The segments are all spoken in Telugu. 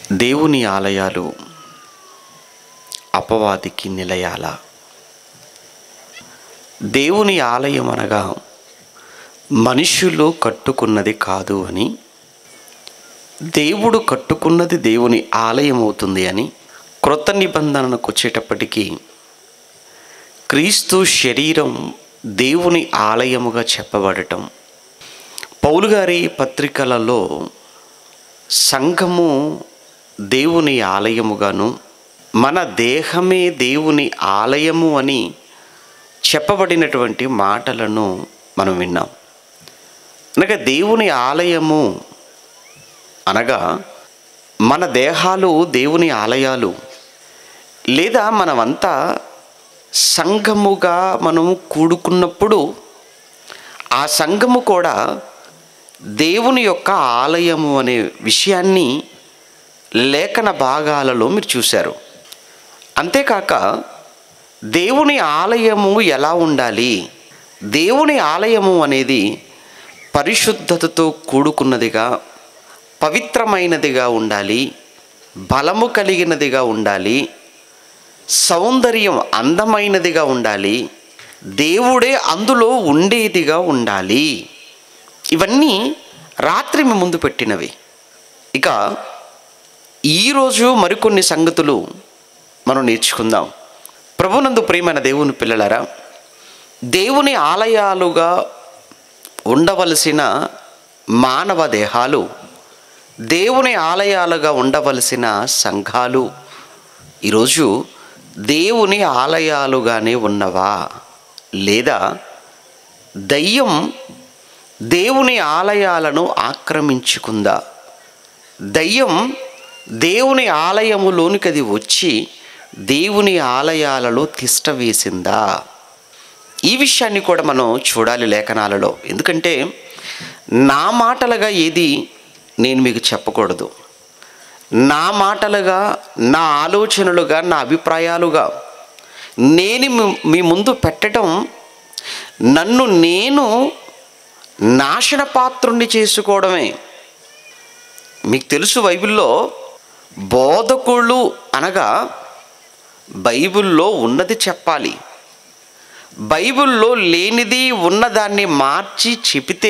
దేవుని ఆలయాలు అపవాదికి నిలయాల దేవుని ఆలయం అనగా మనుషులు కట్టుకున్నది కాదు అని దేవుడు కట్టుకున్నది దేవుని ఆలయం అవుతుంది అని క్రొత్త నిబంధనకు వచ్చేటప్పటికీ క్రీస్తు శరీరం దేవుని ఆలయముగా చెప్పబడటం పౌలు గారి పత్రికలలో సంఘము దేవుని ఆలయముగాను మన దేహమే దేవుని ఆలయము అని చెప్పబడినటువంటి మాటలను మనం విన్నాం అనగా దేవుని ఆలయము అనగా మన దేహాలు దేవుని ఆలయాలు లేదా మనమంతా సంఘముగా మనం కూడుకున్నప్పుడు ఆ సంఘము కూడా దేవుని యొక్క ఆలయము అనే విషయాన్ని లేఖన భాగాలలో మీరు చూశారు అంతేకాక దేవుని ఆలయము ఎలా ఉండాలి దేవుని ఆలయము అనేది పరిశుద్ధతతో కూడుకున్నదిగా పవిత్రమైనదిగా ఉండాలి బలము కలిగినదిగా ఉండాలి సౌందర్యం అందమైనదిగా ఉండాలి దేవుడే అందులో ఉండేదిగా ఉండాలి ఇవన్నీ రాత్రి మీ ముందు పెట్టినవి ఇక ఈరోజు మరికొన్ని సంగతులు మనం నేర్చుకుందాం ప్రభునందు ప్రియమైన దేవుని పిల్లలారా దేవుని ఆలయాలుగా ఉండవలసిన మానవ దేహాలు దేవుని ఆలయాలుగా ఉండవలసిన సంఘాలు ఈరోజు దేవుని ఆలయాలుగానే ఉన్నవా లేదా దయ్యం దేవుని ఆలయాలను ఆక్రమించుకుందా దయ్యం దేవుని ఆలయములోనికి అది వచ్చి దేవుని ఆలయాలలో తిష్ట వేసిందా ఈ విషయాన్ని కూడా మనం చూడాలి లేఖనాలలో ఎందుకంటే నా మాటలుగా ఏది నేను మీకు చెప్పకూడదు నా మాటలుగా నా ఆలోచనలుగా నా అభిప్రాయాలుగా నేను మీ- మీ ముందు పెట్టడం నన్ను నేను నాశన పాత్రుణ్ణి చేసుకోవడమే మీకు తెలుసు బైబిల్లో బోధకులు అనగా బైబిల్లో ఉన్నది చెప్పాలి బైబిల్లో లేనిది ఉన్నదాన్ని మార్చి చెబితే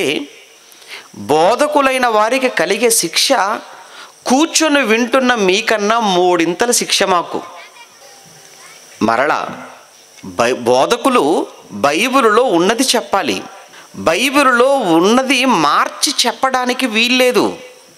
బోధకులైన వారికి కలిగే శిక్ష కూర్చొని వింటున్న మీకన్నా మూడింతల శిక్ష మాకు మరలా బై బోధకులు బైబిలులో ఉన్నది చెప్పాలి బైబిలులో ఉన్నది మార్చి చెప్పడానికి వీల్లేదు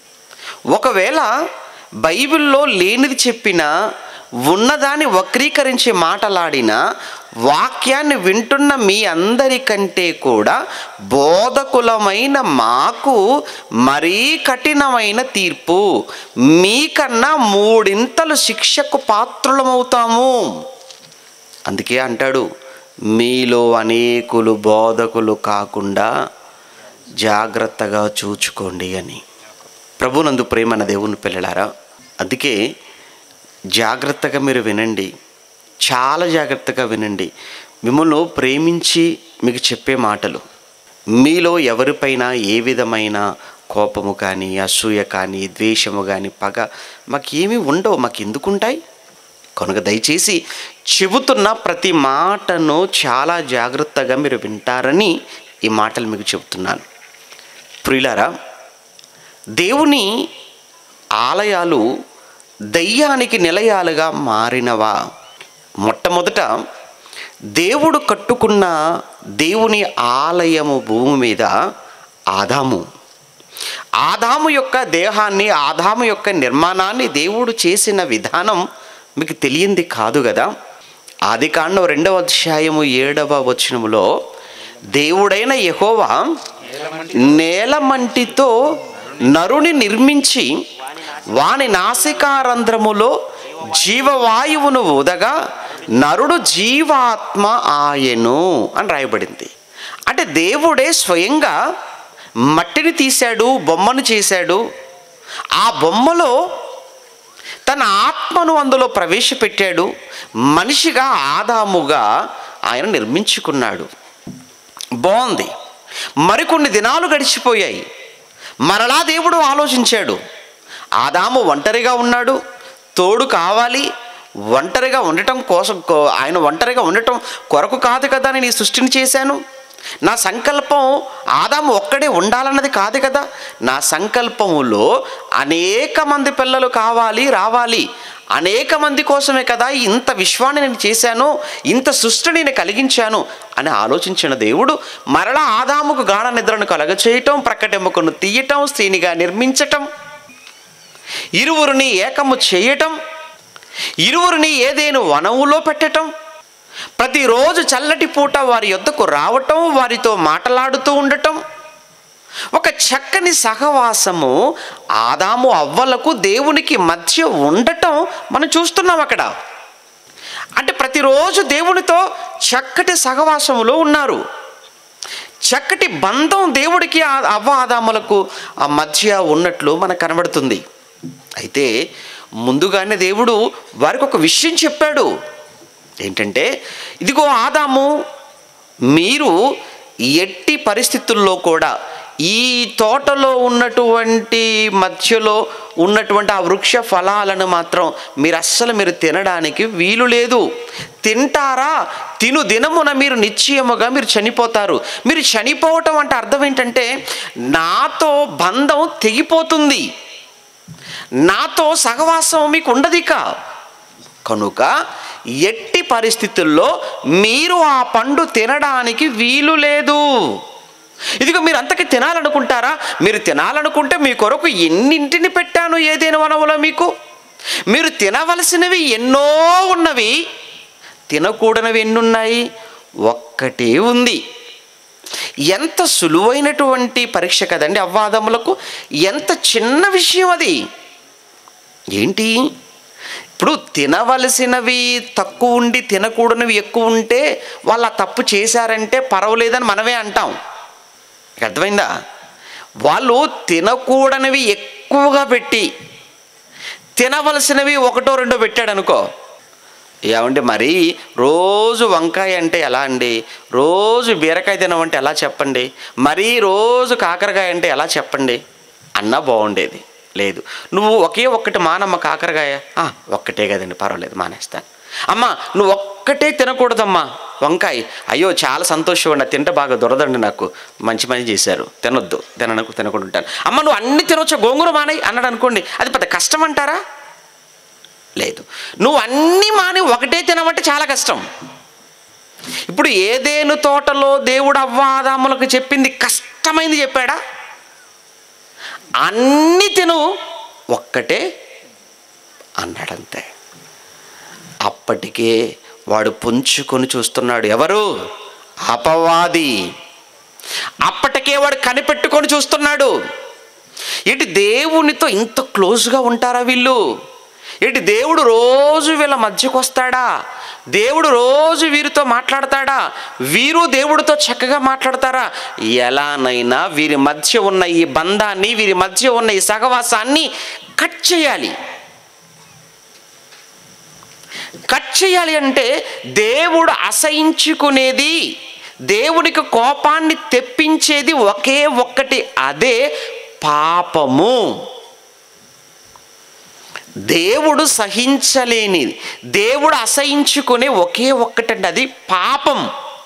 ఒకవేళ బైబిల్లో లేనిది చెప్పినా ఉన్నదాన్ని వక్రీకరించి మాటలాడిన వాక్యాన్ని వింటున్న మీ అందరికంటే కూడా బోధకులమైన మాకు మరీ కఠినమైన తీర్పు మీకన్నా మూడింతలు శిక్షకు పాత్రులమవుతాము అందుకే అంటాడు మీలో అనేకులు బోధకులు కాకుండా జాగ్రత్తగా చూచుకోండి అని ప్రభునందు ప్రేమన దేవుని పిల్లలారా అందుకే జాగ్రత్తగా మీరు వినండి చాలా జాగ్రత్తగా వినండి మిమ్మల్ని ప్రేమించి మీకు చెప్పే మాటలు మీలో ఎవరిపైన ఏ విధమైన కోపము కానీ అసూయ కానీ ద్వేషము కానీ పగ మాకేమీ ఉండవు మాకు ఎందుకుంటాయి కనుక దయచేసి చెబుతున్న ప్రతి మాటను చాలా జాగ్రత్తగా మీరు వింటారని ఈ మాటలు మీకు చెబుతున్నాను ప్రియులారా దేవుని ఆలయాలు దయ్యానికి నిలయాలుగా మారినవా మొట్టమొదట దేవుడు కట్టుకున్న దేవుని ఆలయము భూమి మీద ఆదాము ఆదాము యొక్క దేహాన్ని ఆదాము యొక్క నిర్మాణాన్ని దేవుడు చేసిన విధానం మీకు తెలియంది కాదు కదా ఆది కాండం రెండవ అధ్యాయము ఏడవ వచనములో దేవుడైన యెహోవా నేలమంటితో నరుని నిర్మించి వాని నాసికారంధ్రములో జీవవాయువును ఊదగా నరుడు జీవాత్మ ఆయను అని రాయబడింది అంటే దేవుడే స్వయంగా మట్టిని తీశాడు బొమ్మను చేశాడు ఆ బొమ్మలో తన ఆత్మను అందులో ప్రవేశపెట్టాడు మనిషిగా ఆదాముగా ఆయన నిర్మించుకున్నాడు బాగుంది మరికొన్ని దినాలు గడిచిపోయాయి మరలా దేవుడు ఆలోచించాడు ఆదాము ఒంటరిగా ఉన్నాడు తోడు కావాలి ఒంటరిగా ఉండటం కోసం కో- ఆయన ఒంటరిగా ఉండటం కొరకు కాదు కదా నేను ఈ సృష్టిని చేశాను నా సంకల్పం ఆదాము ఒక్కడే ఉండాలన్నది కాదు కదా నా సంకల్పములో అనేక మంది పిల్లలు కావాలి రావాలి అనేక మంది కోసమే కదా ఇంత విశ్వాన్ని నేను చేశాను ఇంత సృష్టిని నేను కలిగించాను అని ఆలోచించిన దేవుడు మరలా ఆదాముకు గాఢ నిద్రను కలగచేయటం ప్రక్కటెముకను తీయటం స్త్రీనిగా నిర్మించటం ఇరువురిని ఏకము చేయటం ఇరువురిని ఏదేను వనవులో పెట్టటం ప్రతిరోజు చల్లటి పూట వారి యొద్దకు రావటం వారితో మాట్లాడుతూ ఉండటం ఒక చక్కని సహవాసము ఆదాము అవ్వలకు దేవునికి మధ్య ఉండటం మనం చూస్తున్నాం అక్కడ అంటే ప్రతిరోజు దేవునితో చక్కటి సహవాసములో ఉన్నారు చక్కటి బంధం దేవుడికి ఆ అవ్వ ఆదాములకు ఆ మధ్య ఉన్నట్లు మనకు కనబడుతుంది అయితే ముందుగానే దేవుడు వారికి ఒక విషయం చెప్పాడు ఏంటంటే ఇదిగో ఆదాము మీరు ఎట్టి పరిస్థితుల్లో కూడా ఈ తోటలో ఉన్నటువంటి మధ్యలో ఉన్నటువంటి ఆ వృక్ష ఫలాలను మాత్రం మీరు అస్సలు మీరు తినడానికి వీలు లేదు తింటారా తిను దినమున మీరు నిశ్చయముగా మీరు చనిపోతారు మీరు చనిపోవటం అంటే అర్థం ఏంటంటే నాతో బంధం తెగిపోతుంది నాతో సహవాసం మీకు ఉండదిక కనుక ఎట్టి పరిస్థితుల్లో మీరు ఆ పండు తినడానికి వీలు లేదు ఇదిగో మీరు అంతకి తినాలనుకుంటారా మీరు తినాలనుకుంటే మీ కొరకు ఎన్నింటిని పెట్టాను ఏదైనా వనములో మీకు మీరు తినవలసినవి ఎన్నో ఉన్నవి తినకూడనివి ఎన్నున్నాయి ఒక్కటే ఉంది ఎంత సులువైనటువంటి పరీక్ష కదండి అవ్వాదములకు ఎంత చిన్న విషయం అది ఏంటి ఇప్పుడు తినవలసినవి తక్కువ ఉండి తినకూడనివి ఎక్కువ ఉంటే వాళ్ళు ఆ తప్పు చేశారంటే పర్వాలేదని మనమే అంటాం మీకు అర్థమైందా వాళ్ళు తినకూడనివి ఎక్కువగా పెట్టి తినవలసినవి ఒకటో రెండో పెట్టాడు అనుకో ఏమండి మరి రోజు వంకాయ అంటే ఎలా అండి రోజు బీరకాయ తినమంటే ఎలా చెప్పండి మరీ రోజు కాకరకాయ అంటే ఎలా చెప్పండి అన్నా బాగుండేది లేదు నువ్వు ఒకే ఒక్కటి మానమ్మ కాకరకాయ "ఆ, ఒక్కటే కదండి పర్వాలేదు మానేస్తాను అమ్మ నువ్వు ఒక్కటే తినకూడదమ్మా వంకాయ అయ్యో చాలా సంతోషం అండి తింటే బాగా దొరదండి నాకు మంచి పని చేశారు తినొద్దు తినకు తినకుండా ఉంటాను అమ్మ నువ్వు అన్ని తినొచ్చు గోంగూర మానేయి అన్నాడు అనుకోండి అది పెద్ద కష్టం అంటారా లేదు నువ్వు అన్నీ మాని ఒకటే తినమంటే చాలా కష్టం ఇప్పుడు ఏదేను తోటలో దేవుడు అవ్వాదాములకు చెప్పింది కష్టమైంది చెప్పాడా అన్ని తిను ఒక్కటే అన్నాడంతే అప్పటికే వాడు పుంజుకొని చూస్తున్నాడు ఎవరు అపవాది అప్పటికే వాడు కనిపెట్టుకొని చూస్తున్నాడు ఇటు దేవునితో ఇంత క్లోజ్గా ఉంటారా వీళ్ళు ఇటు దేవుడు రోజు వీళ్ళ మధ్యకు వస్తాడా దేవుడు రోజు వీరితో మాట్లాడతాడా వీరు దేవుడితో చక్కగా మాట్లాడతారా ఎలానైనా వీరి మధ్య ఉన్న ఈ బంధాన్ని వీరి మధ్య ఉన్న ఈ సహవాసాన్ని కట్ చేయాలి కట్ చేయాలి అంటే దేవుడు అసహించుకునేది దేవుడికి కోపాన్ని తెప్పించేది ఒకే ఒక్కటి అదే పాపము దేవుడు సహించలేని దేవుడు అసహించుకునే ఒకే ఒక్కటండి అది పాపం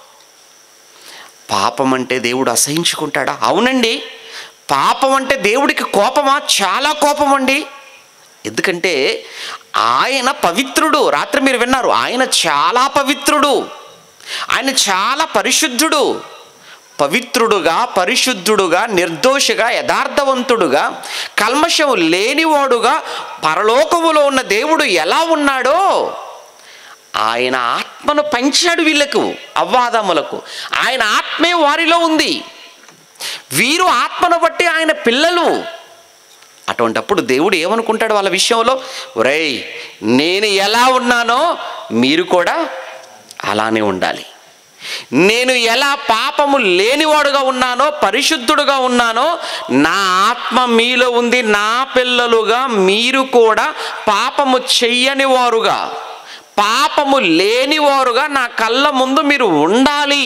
పాపం అంటే దేవుడు అసహించుకుంటాడా అవునండి పాపం అంటే దేవుడికి కోపమా చాలా కోపం అండి ఎందుకంటే ఆయన పవిత్రుడు రాత్రి మీరు విన్నారు ఆయన చాలా పవిత్రుడు ఆయన చాలా పరిశుద్ధుడు పవిత్రుడుగా పరిశుద్ధుడుగా నిర్దోషిగా యథార్థవంతుడుగా కల్మషం లేనివాడుగా పరలోకములో ఉన్న దేవుడు ఎలా ఉన్నాడో ఆయన ఆత్మను పంచాడు వీళ్ళకు అవ్వాదములకు ఆయన ఆత్మే వారిలో ఉంది వీరు ఆత్మను బట్టి ఆయన పిల్లలు అటువంటప్పుడు దేవుడు ఏమనుకుంటాడు వాళ్ళ విషయంలో ఒరేయ్ నేను ఎలా ఉన్నానో మీరు కూడా అలానే ఉండాలి నేను ఎలా పాపము లేనివాడుగా ఉన్నానో పరిశుద్ధుడుగా ఉన్నానో నా ఆత్మ మీలో ఉంది నా పిల్లలుగా మీరు కూడా పాపము చెయ్యని వారుగా పాపము లేనివారుగా నా కళ్ళ ముందు మీరు ఉండాలి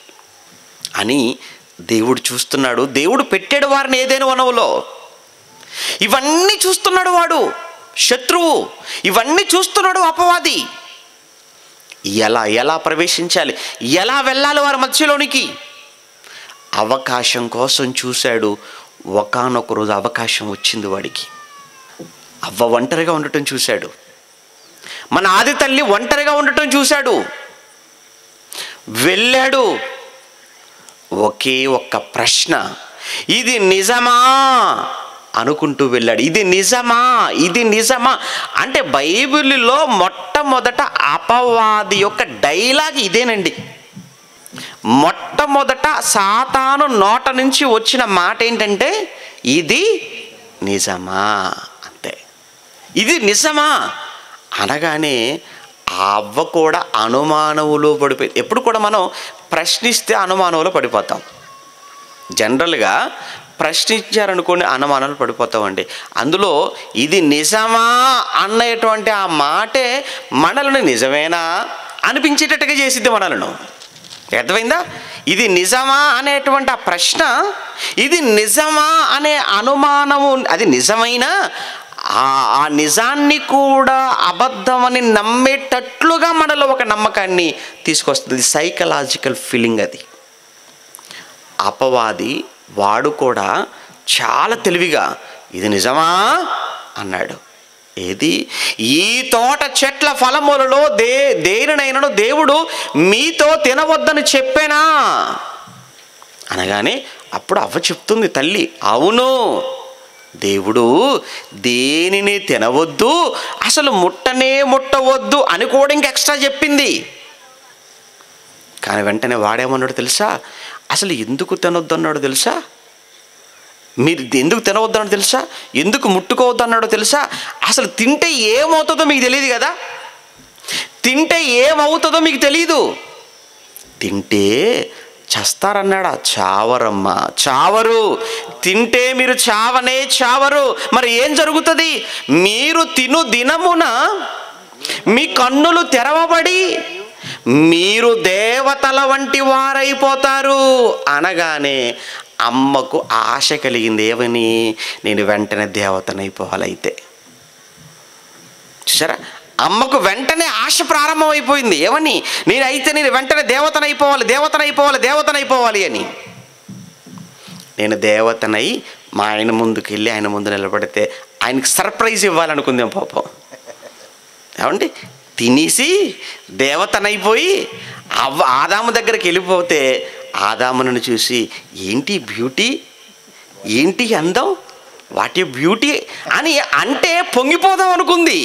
అని దేవుడు చూస్తున్నాడు దేవుడు పెట్టాడు వారిని ఏదైనా వనవులో ఇవన్నీ చూస్తున్నాడు వాడు శత్రువు ఇవన్నీ చూస్తున్నాడు అపవాది ఎలా ఎలా ప్రవేశించాలి ఎలా వెళ్ళాలి వారి మధ్యలోనికి అవకాశం కోసం చూశాడు ఒకానొక రోజు అవకాశం వచ్చింది వాడికి అవ్వ ఒంటరిగా ఉండటం చూశాడు మన ఆది తల్లి ఒంటరిగా ఉండటం చూశాడు వెళ్ళాడు ఒకే ఒక్క ప్రశ్న ఇది నిజమా అనుకుంటూ వెళ్ళాడు ఇది నిజమా ఇది నిజమా అంటే బైబిల్లో మొట్టమొదట అపవాది యొక్క డైలాగ్ ఇదేనండి మొట్టమొదట సాతాను నోట నుంచి వచ్చిన మాట ఏంటంటే ఇది నిజమా అంతే ఇది నిజమా అనగానే ఆ అవ్వ కూడా అనుమానములో పడిపోయింది ఎప్పుడు కూడా మనం ప్రశ్నిస్తే అనుమానంలో పడిపోతాం జనరల్గా ప్రశ్నించారనుకోండి అనుమానాలు పడిపోతామండి అందులో ఇది నిజమా అన్నటువంటి ఆ మాటే మనల్ని నిజమేనా అనిపించేటట్టుగా చేసిద్ది మనలను అర్థమైందా ఇది నిజమా అనేటువంటి ఆ ప్రశ్న ఇది నిజమా అనే అనుమానము అది నిజమైనా ఆ ఆ నిజాన్ని కూడా అబద్ధమని నమ్మేటట్లుగా మనలో ఒక నమ్మకాన్ని తీసుకొస్తుంది సైకలాజికల్ ఫీలింగ్ అది అపవాది వాడు కూడా చాలా తెలివిగా ఇది నిజమా అన్నాడు ఏది ఈ తోట చెట్ల ఫలములలో దే దేనినైనను దేవుడు మీతో తినవద్దని చెప్పానా అనగానే అప్పుడు అవ్వ చెప్తుంది తల్లి అవును దేవుడు దేనిని తినవద్దు అసలు ముట్టనే ముట్టవద్దు అని కూడా ఇంక ఎక్స్ట్రా చెప్పింది కానీ వెంటనే వాడేమన్నాడు తెలుసా అసలు ఎందుకు తినొద్దు అన్నాడు తెలుసా మీరు ఎందుకు తినవద్దన్నాడో తెలుసా ఎందుకు ముట్టుకోవద్దు అన్నాడో తెలుసా అసలు తింటే ఏమవుతుందో మీకు తెలియదు కదా తింటే ఏమవుతుందో మీకు తెలియదు తింటే చస్తారన్నాడా చావరమ్మ చావరు తింటే మీరు చావనే చావరు మరి ఏం జరుగుతుంది మీరు తిను దినమున మీ కన్నులు తెరవబడి మీరు దేవతల వంటి వారైపోతారు అనగానే అమ్మకు ఆశ కలిగింది ఏమని నేను వెంటనే దేవతనైపోవాలైతే చూసారా అమ్మకు వెంటనే ఆశ ప్రారంభమైపోయింది ఏమని నేనైతే నేను వెంటనే దేవతనైపోవాలి దేవతనైపోవాలి దేవతనైపోవాలి అని నేను దేవతనై మా ఆయన ముందుకు వెళ్ళి ఆయన ముందు నిలబడితే ఆయనకి సర్ప్రైజ్ ఇవ్వాలనుకుందాం పాపం ఏమండి తినేసి దేవతనైపోయి అవ్వ ఆదాము దగ్గరికి వెళ్ళిపోతే ఆదామును చూసి ఏంటి బ్యూటీ ఏంటి అందం వాటి బ్యూటీ అని అంటే పొంగిపోదాం అనుకుంది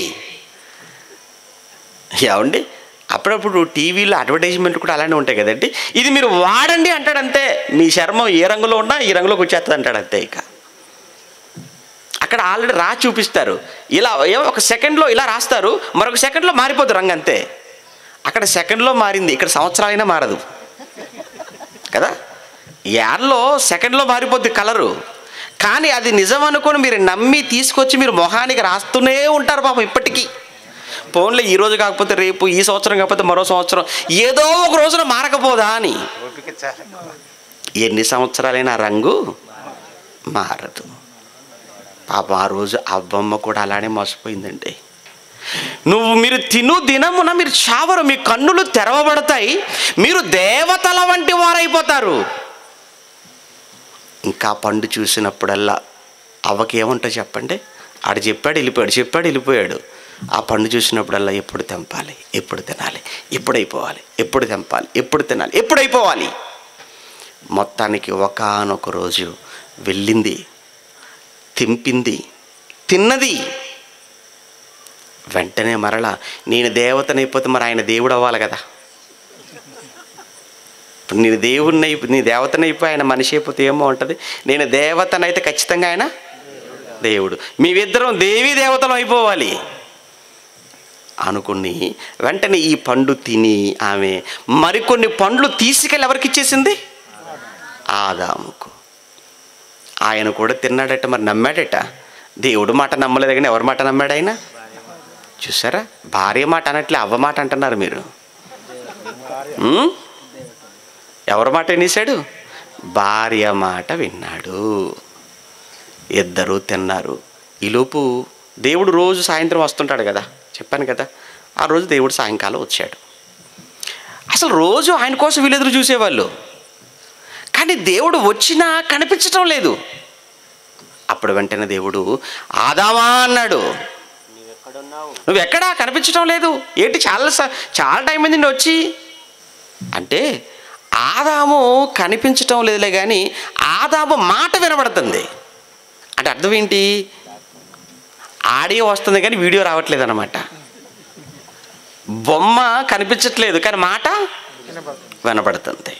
ఏమండి అప్పుడప్పుడు టీవీలో అడ్వర్టైజ్మెంట్ కూడా అలానే ఉంటాయి కదండి ఇది మీరు వాడండి అంటాడు అంతే మీ చర్మం ఏ రంగులో ఉన్నా ఈ రంగులోకి వచ్చేస్తుంది అంటాడు అంతే ఇక అక్కడ ఆల్రెడీ రా చూపిస్తారు ఇలా ఏమో ఒక సెకండ్లో ఇలా రాస్తారు మరొక సెకండ్లో మారిపోద్ది రంగు అంతే అక్కడ సెకండ్లో మారింది ఇక్కడ సంవత్సరాలైనా మారదు కదా యాడ్లో సెకండ్లో మారిపోద్ది కలరు కానీ అది నిజం అనుకొని మీరు నమ్మి తీసుకొచ్చి మీరు మొహానికి రాస్తూనే ఉంటారు పాపం ఇప్పటికీ ఫోన్లో ఈ రోజు కాకపోతే రేపు ఈ సంవత్సరం కాకపోతే మరో సంవత్సరం ఏదో ఒక రోజున మారకపోదా అని ఓపిక చాలా ఎన్ని సంవత్సరాలైనా ఆ రంగు మారదు పాపం ఆ రోజు అవ్వమ్మ కూడా అలానే మోసపోయిందండి నువ్వు మీరు తిను దినమున మీరు చావరు మీ కన్నులు తెరవబడతాయి మీరు దేవతల వంటి వారైపోతారు ఇంకా పండు చూసినప్పుడల్లా అవ్వకి ఏముంటో చెప్పండి ఆడు చెప్పాడు వెళ్ళిపోయాడు చెప్పాడు వెళ్ళిపోయాడు ఆ పండు చూసినప్పుడల్లా ఎప్పుడు తెంపాలి ఎప్పుడు తినాలి ఎప్పుడు అయిపోవాలి ఎప్పుడు తెంపాలి ఎప్పుడు తినాలి ఎప్పుడు అయిపోవాలి మొత్తానికి ఒకానొక రోజు వెళ్ళింది తెంపింది తిన్నది వెంటనే మరలా నేను దేవతనైపోతే మరి ఆయన దేవుడు అవ్వాలి కదా ఇప్పుడు నేను దేవుడిని అయిపో నీ దేవతనైపోయి ఆయన మనిషి అయిపోతే ఏమో ఉంటుంది నేను దేవతనైతే ఖచ్చితంగా ఆయన దేవుడు మేమిద్దరం దేవీ దేవతలు అయిపోవాలి అనుకుని వెంటనే ఈ పండు తిని ఆమె మరికొన్ని పండ్లు తీసుకెళ్ళి ఎవరికి ఇచ్చేసింది ఆదాముకు ఆయన కూడా తిన్నాడట మరి నమ్మాడట దేవుడు మాట నమ్మలేదు కానీ ఎవరి మాట నమ్మాడు ఆయన చూసారా భార్య మాట అనట్లే అవ్వ మాట అంటున్నారు మీరు ఉం? ఎవరి మాట వినేశాడు భార్య మాట విన్నాడు ఇద్దరు తిన్నారు ఈలోపు దేవుడు రోజు సాయంత్రం వస్తుంటాడు కదా చెప్పాను కదా ఆ రోజు దేవుడు సాయంకాలం వచ్చాడు అసలు రోజు ఆయన కోసం వీళ్ళెదురు చూసేవాళ్ళు కానీ దేవుడు వచ్చినా కనిపించటం లేదు అప్పుడు వెంటనే దేవుడు ఆదామా అన్నాడు నువ్వు ఎక్కడా కనిపించటం లేదు ఏంటి చాలా స- చాలా టైం అయింది నువ్వు వచ్చి అంటే ఆదాము కనిపించటం లేదులే కానీ ఆదాము మాట వినబడుతుంది అంటే అర్థం ఏంటి ఆడియో వస్తుంది కానీ వీడియో రావట్లేదు అనమాట బొమ్మ కనిపించట్లేదు కానీ మాట వినపడుతుంది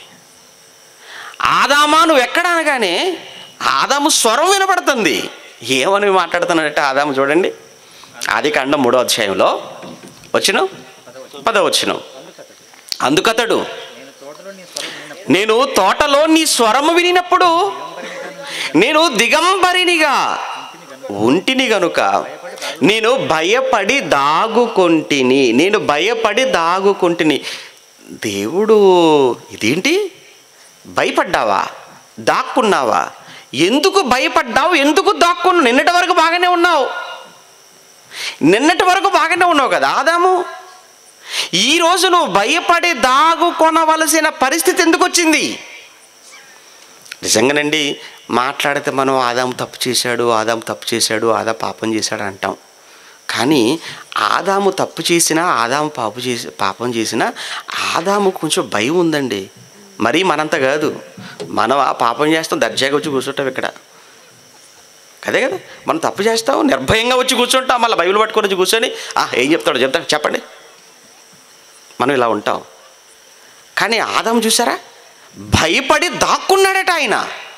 ఆదామా నువ్వు ఎక్కడ అనగానే ఆదాము స్వరం వినపడుతుంది ఏమని మాట్లాడుతున్నాడంటే ఆదాము చూడండి ఆది కాండం మూడో అధ్యాయంలో వచ్చిన పదో వచ్చిన అందుకతడు నేను తోటలో నీ స్వరము వినినప్పుడు నేను దిగంబరినిగా ఉంటిని గనుక నేను భయపడి దాగుకొంటిని నేను భయపడి దాగుకొంటిని దేవుడు ఇదేంటి భయపడ్డావా దాక్కున్నావా ఎందుకు భయపడ్డావు ఎందుకు దాక్కున్నావు నిన్నటి వరకు బాగానే ఉన్నావు నిన్నటి వరకు బాగానే ఉన్నావు కదా ఆదాము ఈ రోజు నువ్వు భయపడి దాగుకొనవలసిన పరిస్థితి ఎందుకు వచ్చింది నిజంగానండి మాట్లాడితే మనం ఆదాము తప్పు చేశాడు ఆదాము తప్పు చేశాడు ఆదా పాపం చేశాడు అంటాం కానీ ఆదాము తప్పు చేసినా ఆదాము పాపు చేసి పాపం చేసినా ఆదాము కొంచెం భయం ఉందండి మరీ మనంత కాదు మనం ఆ పాపం చేస్తాం దర్జాగా వచ్చి కూర్చుంటాం ఇక్కడ అదే కదా మనం తప్పు చేస్తాం నిర్భయంగా వచ్చి కూర్చుంటాం మళ్ళీ బైబిల్ పట్టుకొని వచ్చి కూర్చొని "ఆ, ఏం చెప్తాడో చెప్తాడు చెప్పండి మనం ఇలా ఉంటాం కానీ ఆదాము చూసారా భయపడి దాక్కున్నాడట ఆయన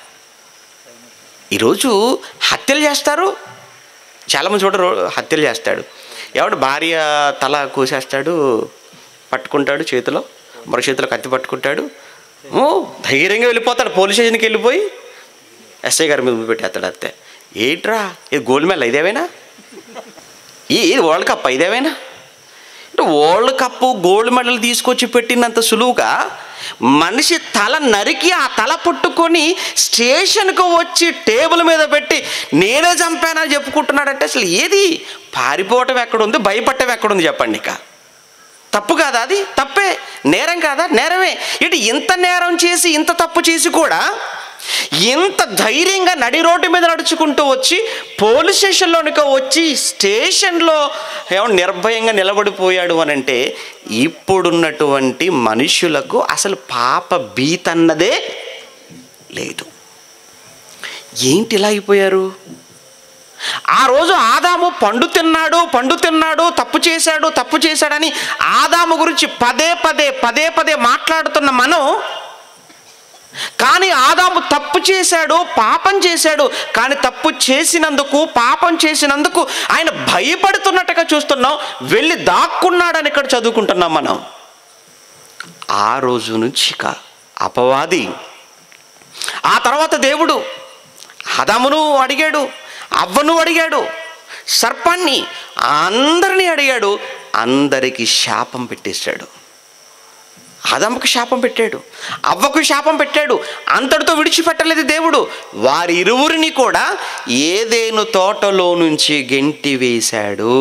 ఈరోజు హత్యలు చేస్తారు చాలామంది చూడరు హత్యలు చేస్తాడు ఎవడు భార్య తల కోసేస్తాడు పట్టుకుంటాడు చేతిలో మరో చేతిలో కత్తి పట్టుకుంటాడు ఓ ధైర్యంగా వెళ్ళిపోతాడు పోలీస్ స్టేషన్కి వెళ్ళిపోయి ఎస్ఐ గారి మీద పెట్టేస్తాడు అంతే ఏంట్రా ఇది గోల్డ్ మెడల్ ఇదేవేనా ఈ ఇది వరల్డ్ కప్ ఇదేవేనా అంటే వరల్డ్ కప్ గోల్డ్ మెడల్ తీసుకొచ్చి పెట్టినంత సులువుగా మనిషి తల నరికి ఆ తల పట్టుకొని స్టేషన్కు వచ్చి టేబుల్ మీద పెట్టి నేనే చంపానని చెప్పుకుంటున్నాడంటే అసలు ఏది పారిపోవటం ఎక్కడుంది భయపడటం ఎక్కడుంది చెప్పండి ఇక తప్పు కాదా అది తప్పే నేరం కాదా నేరమే ఇటు ఇంత నేరం చేసి ఇంత తప్పు చేసి కూడా ఇంత ధైర్యంగా నడి రోడ్డు మీద నడుచుకుంటూ వచ్చి పోలీస్ స్టేషన్లోనికి వచ్చి స్టేషన్లో ఏమో నిర్భయంగా నిలబడిపోయాడు అని అంటే ఇప్పుడున్నటువంటి మనుషులకు అసలు పాప భీత అన్నదే లేదు ఏంటి ఇలా అయిపోయారు ఆ రోజు ఆదాము పండు తిన్నాడు పండు తిన్నాడు తప్పు చేశాడు తప్పు చేశాడని ఆదాము గురించి పదే పదే పదే పదే మాట్లాడుతున్న మనం కానీ ఆదాము తప్పు చేశాడు పాపం చేశాడు కానీ తప్పు చేసినందుకు పాపం చేసినందుకు ఆయన భయపడుతున్నట్టుగా చూస్తున్నాం వెళ్ళి దాక్కున్నాడని ఇక్కడ చదువుకుంటున్నాం మనం ఆ రోజు నుంచి ఇక అపవాది ఆ తర్వాత దేవుడు ఆదామును అడిగాడు అవ్వను అడిగాడు సర్పాన్ని అందరినీ అడిగాడు అందరికీ శాపం పెట్టేశాడు ఆదాముకు శాపం పెట్టాడు అవ్వకు శాపం పెట్టాడు అంతటితో విడిచిపెట్టలేదు దేవుడు వారి ఇరువురిని కూడా ఏదేను తోటలో నుంచి గెంటి వేశాడు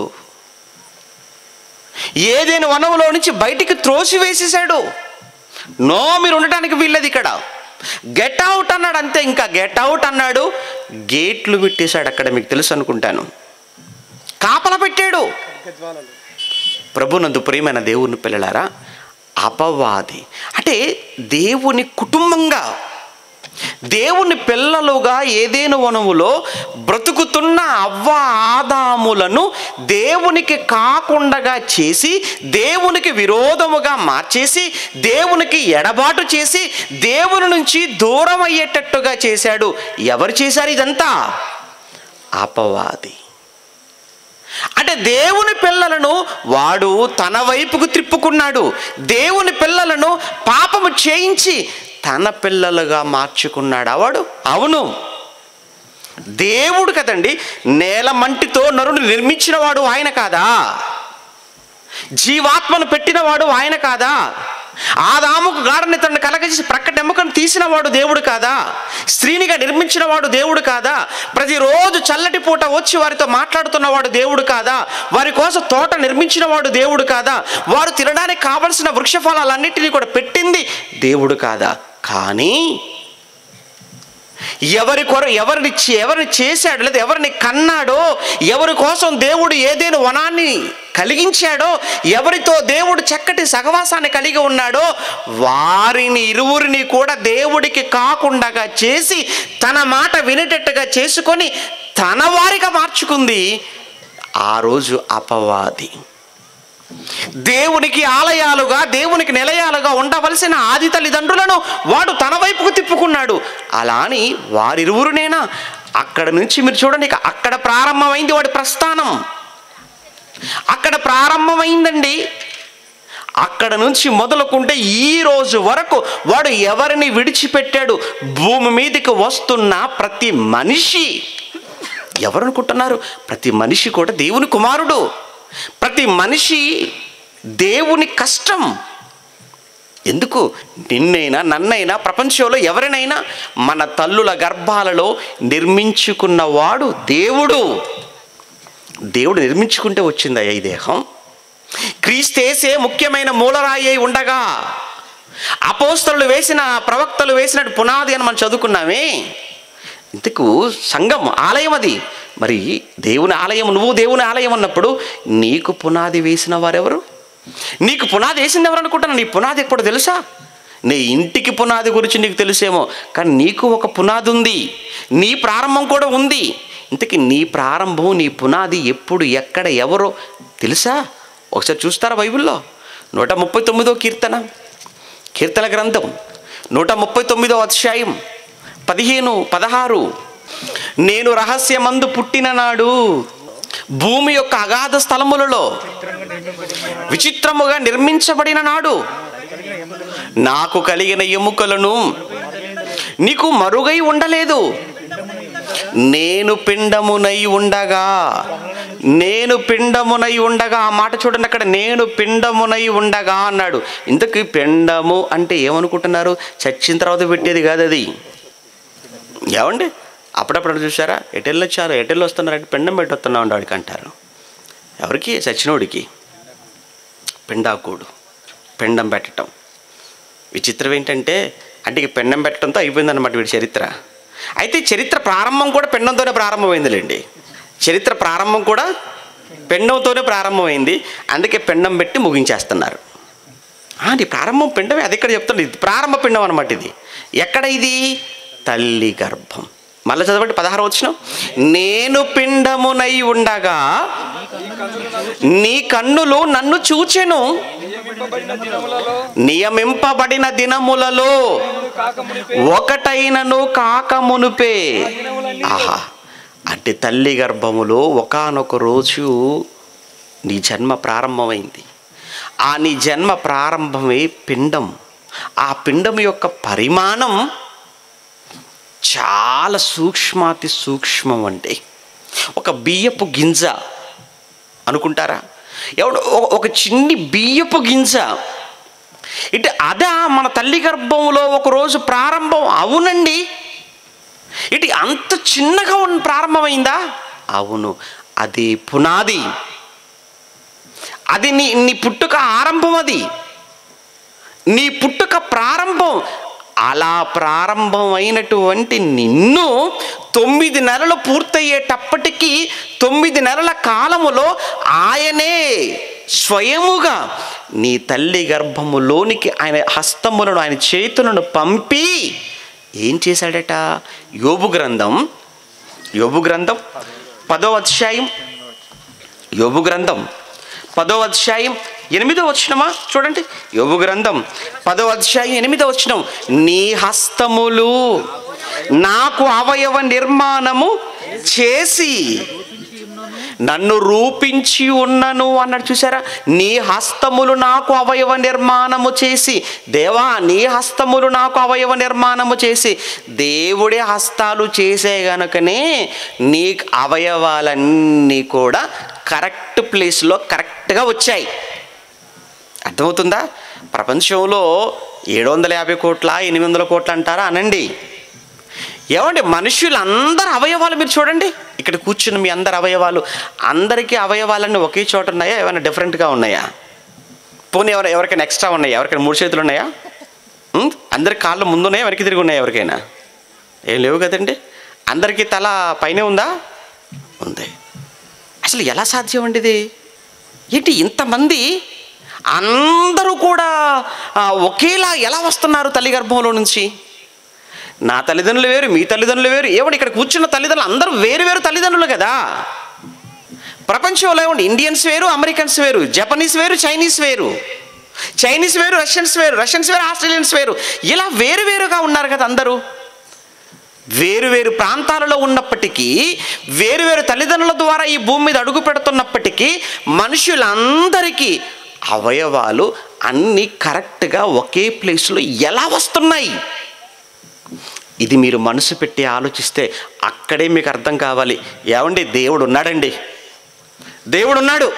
ఏదేను వనములో నుంచి బయటికి త్రోసి వేసేసాడు నో మీరు ఉండటానికి వీల్లేదు ఇక్కడ గెట్ అవుట్ అన్నాడు అంతే ఇంకా గెట్ అవుట్ అన్నాడు గేట్లు పెట్టేశాడు అక్కడ మీకు తెలుసు అనుకుంటాను కాపల పెట్టాడు ప్రభునందు ప్రియమైన దేవుని పిల్లలారా అపవాది అంటే దేవుని కుటుంబంగా దేవుని పిల్లలుగా ఏదేను వనములో బ్రతుకుతున్న అవ్వ ఆదాములను దేవునికి కాకుండా చేసి దేవునికి విరోధముగా మార్చేసి దేవునికి ఎడబాటు చేసి దేవుని నుంచి దూరం అయ్యేటట్టుగా చేశాడు ఎవరు చేశారు ఇదంతా అపవాది అంటే దేవుని పిల్లలను వాడు తన వైపుకు త్రిప్పుకున్నాడు దేవుని పిల్లలను పాపము చేయించి తన పిల్లలుగా మార్చుకున్నాడు వాడు అవును దేవుడు కదండి నేల మంటితో నరుని నిర్మించిన వాడు ఆయన కాదా జీవాత్మను పెట్టినవాడు ఆయన కాదా ఆదాముకు గాఢనితను కలగజేసి ప్రక్కటి ఎముకను తీసిన వాడు దేవుడు కాదా స్త్రీనిగా నిర్మించిన వాడు దేవుడు కాదా ప్రతిరోజు చల్లటి పూట వచ్చి వారితో మాట్లాడుతున్నవాడు దేవుడు కాదా వారి కోసం తోట నిర్మించిన వాడు దేవుడు కాదా వారు తినడానికి కావలసిన వృక్ష ఫలాలన్నింటినీ కూడా పెట్టింది దేవుడు కాదా కానీ ఎవరి కొర ఎవరిని చే- ఎవరిని చేశాడు లేదా ఎవరిని కన్నాడో ఎవరి కోసం దేవుడు ఏదేను వనాన్ని కలిగించాడో ఎవరితో దేవుడు చక్కటి సహవాసాన్ని కలిగి ఉన్నాడో వారిని ఇరువురిని కూడా దేవుడికి కాకుండా చేసి తన మాట వినేటట్టుగా చేసుకొని తన వారిగా మార్చుకుంది ఆ రోజు అపవాది దేవునికి ఆలయాలుగా దేవునికి నిలయాలుగా ఉండవలసిన ఆది తల్లిదండ్రులను వాడు తన వైపుకు తిప్పుకున్నాడు అలా అని వారిరువురునేనా అక్కడ నుంచి మీరు చూడండి ఇక అక్కడ ప్రారంభమైంది వాడి ప్రస్థానం అక్కడ ప్రారంభమైందండి అక్కడ నుంచి మొదలుకుంటే ఈ రోజు వరకు వాడు ఎవరిని విడిచిపెట్టాడు భూమి మీదకి వస్తున్న ప్రతి మనిషి ఎవరు అనుకుంటున్నారు ప్రతి మనిషి కూడా దేవుని కుమారుడు ప్రతి మనిషి దేవుని కష్టం ఎందుకు నిన్నైనా నన్నైనా ప్రపంచంలో ఎవరినైనా మన తల్లుల గర్భాలలో నిర్మించుకున్నవాడు దేవుడు దేవుడు నిర్మించుకుంటే వచ్చిందయ్యా ఈ దేహం క్రీస్తేసే ముఖ్యమైన మూలరాయి అయి ఉండగా అపోస్తలు వేసిన ప్రవక్తలు వేసినట్టు పునాది అని మనం చదువుకున్నామే ఇంతకు సంఘం ఆలయం అది మరి దేవుని ఆలయం నువ్వు దేవుని ఆలయం అన్నప్పుడు నీకు పునాది వేసిన వారెవరు నీకు పునాది వేసింది ఎవరు అనుకుంటున్నా నీ పునాది ఎప్పుడు తెలుసా నీ ఇంటికి పునాది గురించి నీకు తెలుసేమో కానీ నీకు ఒక పునాది ఉంది నీ ప్రారంభం కూడా ఉంది ఇంతకీ నీ ప్రారంభం నీ పునాది ఎప్పుడు ఎక్కడ ఎవరో తెలుసా ఒకసారి చూస్తారా బైబిల్లో నూట ముప్పై తొమ్మిదో కీర్తన కీర్తన గ్రంథం నూట ముప్పై తొమ్మిదో అధ్యాయం పదిహేను పదహారు నేను రహస్యమందు పుట్టిన నాడు భూమి యొక్క అగాధ స్థలములలో విచిత్రముగా నిర్మించబడిన నాడు నాకు కలిగిన ఎముకలను నీకు మరుగై ఉండలేదు నేను పిండమునై ఉండగా నేను పిండమునై ఉండగా ఆ మాట చూడండి అక్కడ నేను పిండమునై ఉండగా అన్నాడు ఇంతకీ పిండము అంటే ఏమనుకుంటున్నారు చచ్చిన తర్వాత పెట్టేది కాదు అది ఏమండి అప్పుడప్పుడు చూసారా ఎటెళ్ళు వచ్చారు ఎటెళ్ళు వస్తున్నారంటే పిండం పెట్టి వస్తున్నాం వాడికి అంటారు ఎవరికి చచ్చినోడికి పిండాకుడు పిండం పెట్టడం విచిత్రం ఏంటంటే అంటే ఇక పిండం పెట్టడంతో అయిపోయిందన్నమాట వీడి చరిత్ర అయితే చరిత్ర ప్రారంభం కూడా పిండంతోనే ప్రారంభమైందిలేండి చరిత్ర ప్రారంభం కూడా పిండంతోనే ప్రారంభమైంది అందుకే పిండం పెట్టి ముగించేస్తున్నారు ఆ, ఇది ప్రారంభం పిండమే అది ఇక్కడ చెప్తాను ఇది ప్రారంభ పిండం అనమాట ఇది ఎక్కడ ఇది తల్లి గర్భం మళ్ళీ చదవండి పదహారు వచ్చిన నేను పిండమునై ఉండగా నీ కన్నులు నన్ను చూచెను నియమింపబడిన దినములలో నియమింపబడిన దినములలో కాకమునిపే ఒకటైనను కాకమునుపే ఆహా అంటే తల్లి గర్భములో ఒకానొక రోజు నీ జన్మ ప్రారంభమైంది ఆ నీ జన్మ ప్రారంభమే పిండం ఆ పిండం యొక్క పరిమాణం చాలా సూక్ష్మాతి సూక్ష్మం అండి ఒక బియ్యపు గింజ అనుకుంటారా ఎవడు ఒక- ఒక చిన్ని బియ్యపు గింజ ఇటు అదా మన తల్లి గర్భంలో ఒకరోజు ప్రారంభం అవునండి ఇటు అంత చిన్నగా ఉన్న ప్రారంభమైందా అవును అది పునాది అది నీ నీ పుట్టుక ఆరంభం అది నీ పుట్టుక ప్రారంభం అలా ప్రారంభమైనటువంటి నిన్ను తొమ్మిది నెలలు పూర్తయ్యేటప్పటికీ తొమ్మిది నెలల కాలములో ఆయనే స్వయముగా నీ తల్లి గర్భములోనికి ఆయన హస్తములను ఆయన చేతులను పంపి ఏం చేశాడట యోబు గ్రంథం యోబు గ్రంథం పదో అధ్యాయం యోబు గ్రంథం పదో అధ్యాయం ఎనిమిదో వచ్చినమా చూడండి యోబు గ్రంథం పదో అధ్యాయం ఎనిమిదో వచ్చినం నీ హస్తములు నాకు అవయవ నిర్మాణము చేసి నన్ను రూపించి ఉన్నను అన్నాడు చూసారా నీ హస్తములు నాకు అవయవ నిర్మాణము చేసి దేవా నీ హస్తములు నాకు అవయవ నిర్మాణము చేసి దేవుడే హస్తాలు చేసే గనుకనే నీ అవయవాలన్నీ కూడా కరెక్ట్ ప్లేస్లో కరెక్ట్గా వచ్చాయి అర్థమవుతుందా ప్రపంచంలో ఏడు వందల యాభై కోట్ల ఎనిమిది వందల కోట్ల అంటారా అనండి ఏమండి మనుషులందరి అవయవాలు మీరు చూడండి ఇక్కడ కూర్చున్న మీ అందరి అవయవాలు అందరికీ అవయవాలన్నీ ఒకే చోట ఉన్నాయా ఏమైనా డిఫరెంట్గా ఉన్నాయా పోనీ ఎవరు ఎవరికైనా ఎక్స్ట్రా ఉన్నాయా ఎవరికైనా మూడు చేతులు ఉన్నాయా ఉం? అందరి కాళ్ళు ముందున్నాయా వెనక్కి తిరిగి ఉన్నాయా ఎవరికైనా ఏం లేవు కదండి అందరికీ తల పైనే ఉందా ఉంది అసలు ఎలా సాధ్యం అండి ఇది ఏంటి ఇంతమంది అందరూ కూడా ఆ, ఒకేలా ఎలా వస్తున్నారు తల్లి గర్భంలో నుంచి నా తల్లిదండ్రులు వేరు మీ తల్లిదండ్రులు వేరు ఏమండి ఇక్కడ కూర్చున్న తల్లిదండ్రులు అందరూ వేరు వేరు తల్లిదండ్రులు కదా ప్రపంచంలో ఏమండి ఇండియన్స్ వేరు అమెరికన్స్ వేరు జపనీస్ వేరు చైనీస్ వేరు చైనీస్ వేరు రష్యన్స్ వేరు రష్యన్స్ వేరు ఆస్ట్రేలియన్స్ వేరు ఇలా వేరు వేరుగా ఉన్నారు కదా అందరూ వేరు వేరు ప్రాంతాలలో ఉన్నప్పటికీ వేరు వేరు తల్లిదండ్రుల ద్వారా ఈ భూమి మీద అడుగు పెడుతున్నప్పటికీ మనుషులందరికీ అవయవాలు అన్నీ కరెక్ట్గా ఒకే ప్లేస్లో ఎలా వస్తున్నాయి ఇది మీరు మనసు పెట్టి ఆలోచిస్తే అక్కడే మీకు అర్థం కావాలి ఏమండి దేవుడు ఉన్నాడండి దేవుడు ఉన్నాడు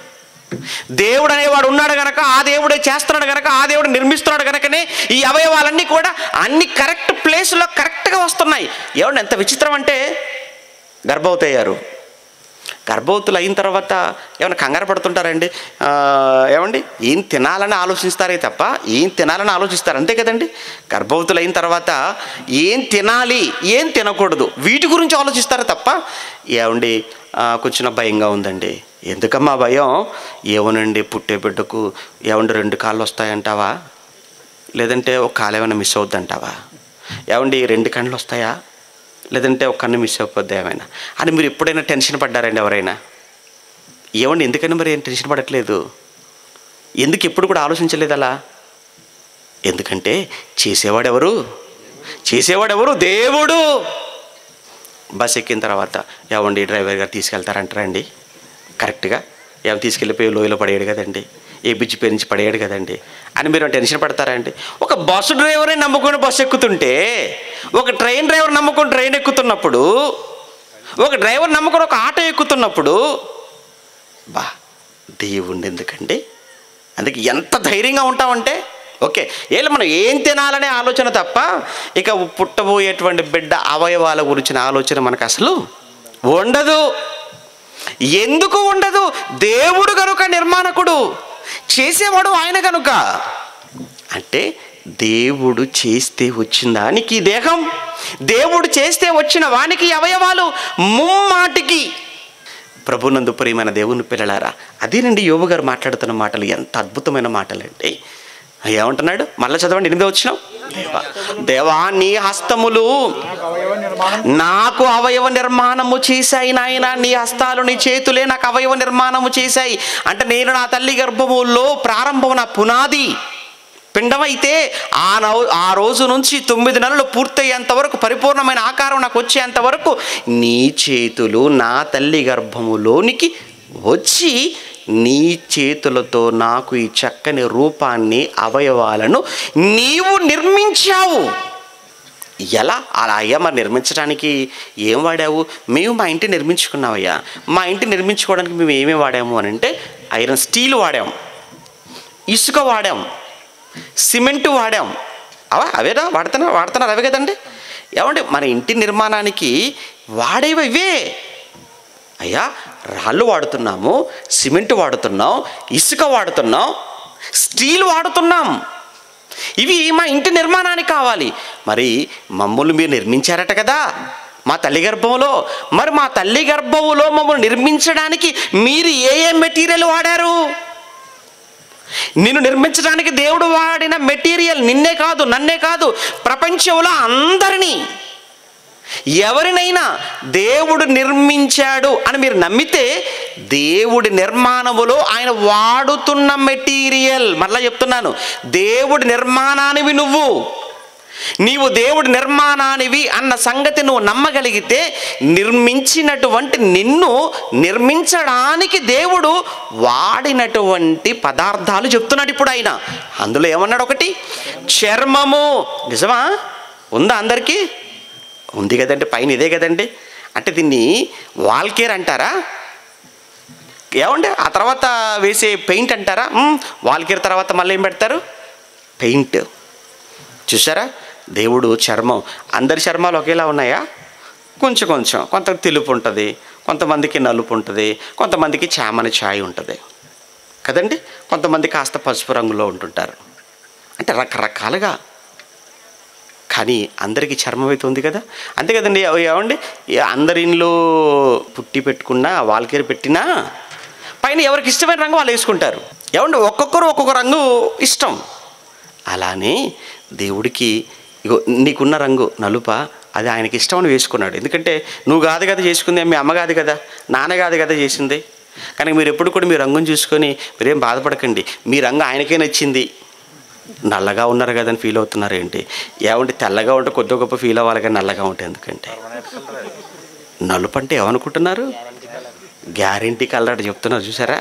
దేవుడు అనేవాడు ఉన్నాడు గనక ఆ దేవుడే చేస్తున్నాడు గనక ఆ దేవుడు నిర్మిస్తున్నాడు గనకనే ఈ అవయవాలన్నీ కూడా అన్ని కరెక్ట్ ప్లేస్లో కరెక్ట్గా వస్తున్నాయి ఏమండి ఎంత విచిత్రం అంటే గర్భవతి అయ్యారు గర్భవతులు అయిన తర్వాత ఏమైనా కంగారు పడుతుంటారండి ఆ, ఏమండి ఏం తినాలని ఆలోచిస్తారే తప్ప ఏం తినాలని ఆలోచిస్తారు అంతే కదండి గర్భవతులు అయిన తర్వాత ఏం తినాలి ఏం తినకూడదు వీటి గురించి ఆలోచిస్తారు తప్ప ఏమండి ఆ, కొంచెం భయంగా ఉందండి ఎందుకమ్మా భయం ఏమోనండి పుట్టే బిడ్డకు ఏమండి రెండు కాళ్ళు వస్తాయంటావా లేదంటే ఒక కాలు ఏమైనా మిస్ అవుద్దంటావా ఏమండి రెండు కళ్ళు వస్తాయా లేదంటే ఒక కన్ను మిస్ అయిపోద్ది ఏమైనా అని మీరు ఎప్పుడైనా టెన్షన్ పడ్డారండి ఎవరైనా ఏమండి ఎందుకని మరి ఏం టెన్షన్ పడట్లేదు ఎందుకు ఎప్పుడు కూడా ఆలోచించలేదు అలా ఎందుకంటే చేసేవాడు ఎవరు చేసేవాడు ఎవరు దేవుడు బస్ ఎక్కిన తర్వాత ఏమండి డ్రైవర్ గారు తీసుకెళ్తారంటారండి కరెక్ట్గా ఏమో తీసుకెళ్ళిపోయి లోయలో పడేయడు కదండి ఏ బిజ్జి పేరు నుంచి పడేయడు కదండి అని మీరు టెన్షన్ పడతారా అండి ఒక బస్సు డ్రైవరే నమ్ముకొని బస్సు ఎక్కుతుంటే ఒక ట్రైన్ డ్రైవర్ నమ్ముకొని ట్రైన్ ఎక్కుతున్నప్పుడు ఒక డ్రైవర్ నమ్ముకొని ఒక ఆటో ఎక్కుతున్నప్పుడు బా దేవుణ్ణి ఎందుకండి అందుకే ఎంత ధైర్యంగా ఉంటామంటే ఓకే ఏళ్ళు మనం ఏం తినాలనే ఆలోచన తప్ప ఇక పుట్టబోయేటువంటి బిడ్డ అవయవాల గురించిన ఆలోచన మనకు అసలు ఉండదు ఎందుకు ఉండదు దేవుడు కనుక నిర్మాణకుడు చేసేవాడు ఆయన కనుక అంటే దేవుడు చేస్తే వచ్చిన దానికి ఈ దేహం దేవుడు చేస్తే వచ్చిన వానికి ఈ అవయవాలు ముమ్మాటికి ప్రభునందు ప్రియమైన దేవుని పిల్లలారా అదేనండి యోగు గారు మాట్లాడుతున్న మాటలు ఎంత అద్భుతమైన మాటలండి ఏమంటున్నాడు మళ్ళీ చదవండి ఎనిమిదో వచ్చినాం దేవా దేవా నీ హస్తములు అవయవ నిర్మాణం నాకు అవయవ నిర్మాణము చేశాయి నాయన నీ హస్తాలు నీ చేతులే నాకు అవయవ నిర్మాణము చేశాయి అంటే నేను నా తల్లి గర్భములో ప్రారంభం నా పునాది పిండమైతే ఆ నౌ ఆ రోజు నుంచి తొమ్మిది నెలలు పూర్తయ్యేంత వరకు పరిపూర్ణమైన ఆకారం నాకు వచ్చేంత వరకు నీ చేతులు నా తల్లి గర్భములోనికి వచ్చి నీ చేతులతో నాకు ఈ చక్కని రూపాన్ని అవయవాలను నీవు నిర్మించావు ఎలా అలా అయ్యా మరి నిర్మించడానికి ఏం వాడావు మేము మా ఇంటి నిర్మించుకున్నామయ్యా మా ఇంటి నిర్మించుకోవడానికి మేము ఏమేమి వాడాము అని అంటే ఐరన్ స్టీల్ వాడాం ఇసుక వాడాం సిమెంట్ వాడాం అవా అవేనా వాడుతున్నా వాడుతున్నారు అవే కదండి ఏమంటే మన ఇంటి నిర్మాణానికి వాడేవి ఇవే అయ్యా రాళ్ళు వాడుతున్నాము సిమెంట్ వాడుతున్నాం ఇసుక వాడుతున్నాం స్టీల్ వాడుతున్నాం ఇవి మా ఇంటి నిర్మాణానికి కావాలి మరి మమ్మల్ని మీరు నిర్మించారట కదా మా తల్లి గర్భంలో మరి మా తల్లి గర్భంలో మమ్మల్ని నిర్మించడానికి మీరు ఏ ఏ మెటీరియల్ వాడారు నిన్ను నిర్మించడానికి దేవుడు వాడిన మెటీరియల్ నిన్నే కాదు నన్నే కాదు ప్రపంచంలో అందరినీ ఎవరినైనా దేవుడు నిర్మించాడు అని మీరు నమ్మితే దేవుడి నిర్మాణములో ఆయన వాడుతున్న మెటీరియల్ మరలా చెప్తున్నాను దేవుడి నిర్మాణానివి నువ్వు నీవు దేవుడి నిర్మాణానివి అన్న సంగతి నువ్వు నమ్మగలిగితే నిర్మించినటువంటి నిన్ను నిర్మించడానికి దేవుడు వాడినటువంటి పదార్థాలు చెప్తున్నాడు ఇప్పుడు ఆయన అందులో ఏమన్నాడు ఒకటి చర్మము నిజమా ఉందా అందరికీ ఉంది కదండి పైన ఇదే కదండి అంటే దీన్ని వాల్కేర్ అంటారా ఏమండి ఆ తర్వాత వేసే పెయింట్ అంటారా మ్, వాల్కేర్ తర్వాత మళ్ళీ ఏం పెడతారు పెయింట్ చూసారా దేవుడు చర్మం అందరి చర్మాలు ఒకేలా ఉన్నాయా కొంచెం కొంచెం కొంత తెలుపు ఉంటుంది కొంతమందికి నలుపు ఉంటుంది కొంతమందికి చామని ఛాయ్ ఉంటుంది కదండి కొంతమంది కాస్త పసుపు రంగులో ఉంటుంటారు అంటే రకరకాలుగా కానీ అందరికీ చర్మం అయితే ఉంది కదా అంతే కదండి అవి ఏమండి ఏ అందరి ఇంట్లో పుట్టి పెట్టుకున్నా వాళ్ళకేరు పెట్టినా పైన ఎవరికి ఇష్టమైన రంగు వాళ్ళు వేసుకుంటారు ఏమండి ఒక్కొక్కరు ఒక్కొక్క రంగు ఇష్టం అలానే దేవుడికి ఇగో నీకున్న రంగు నలుప అది ఆయనకి ఇష్టమని వేసుకున్నాడు ఎందుకంటే నువ్వు కాదు కదా చేసుకుంది మీ అమ్మ కాదు కదా నాన్న కాదు కదా చేసింది కానీ మీరు ఎప్పుడు కూడా మీ రంగుని చూసుకొని మీరేం బాధపడకండి మీ రంగు ఆయనకే నచ్చింది నల్లగా ఉన్నారు కదని ఫీల్ అవుతున్నారు ఏంటి ఏమంటే తెల్లగా ఉంటే కొద్ది గొప్ప ఫీల్ అవ్వాలి కానీ నల్లగా ఉంటే ఎందుకంటే నలుపు అంటే ఏమనుకుంటున్నారు గ్యారంటీ కలర్ అంటే చెప్తున్నారు చూసారా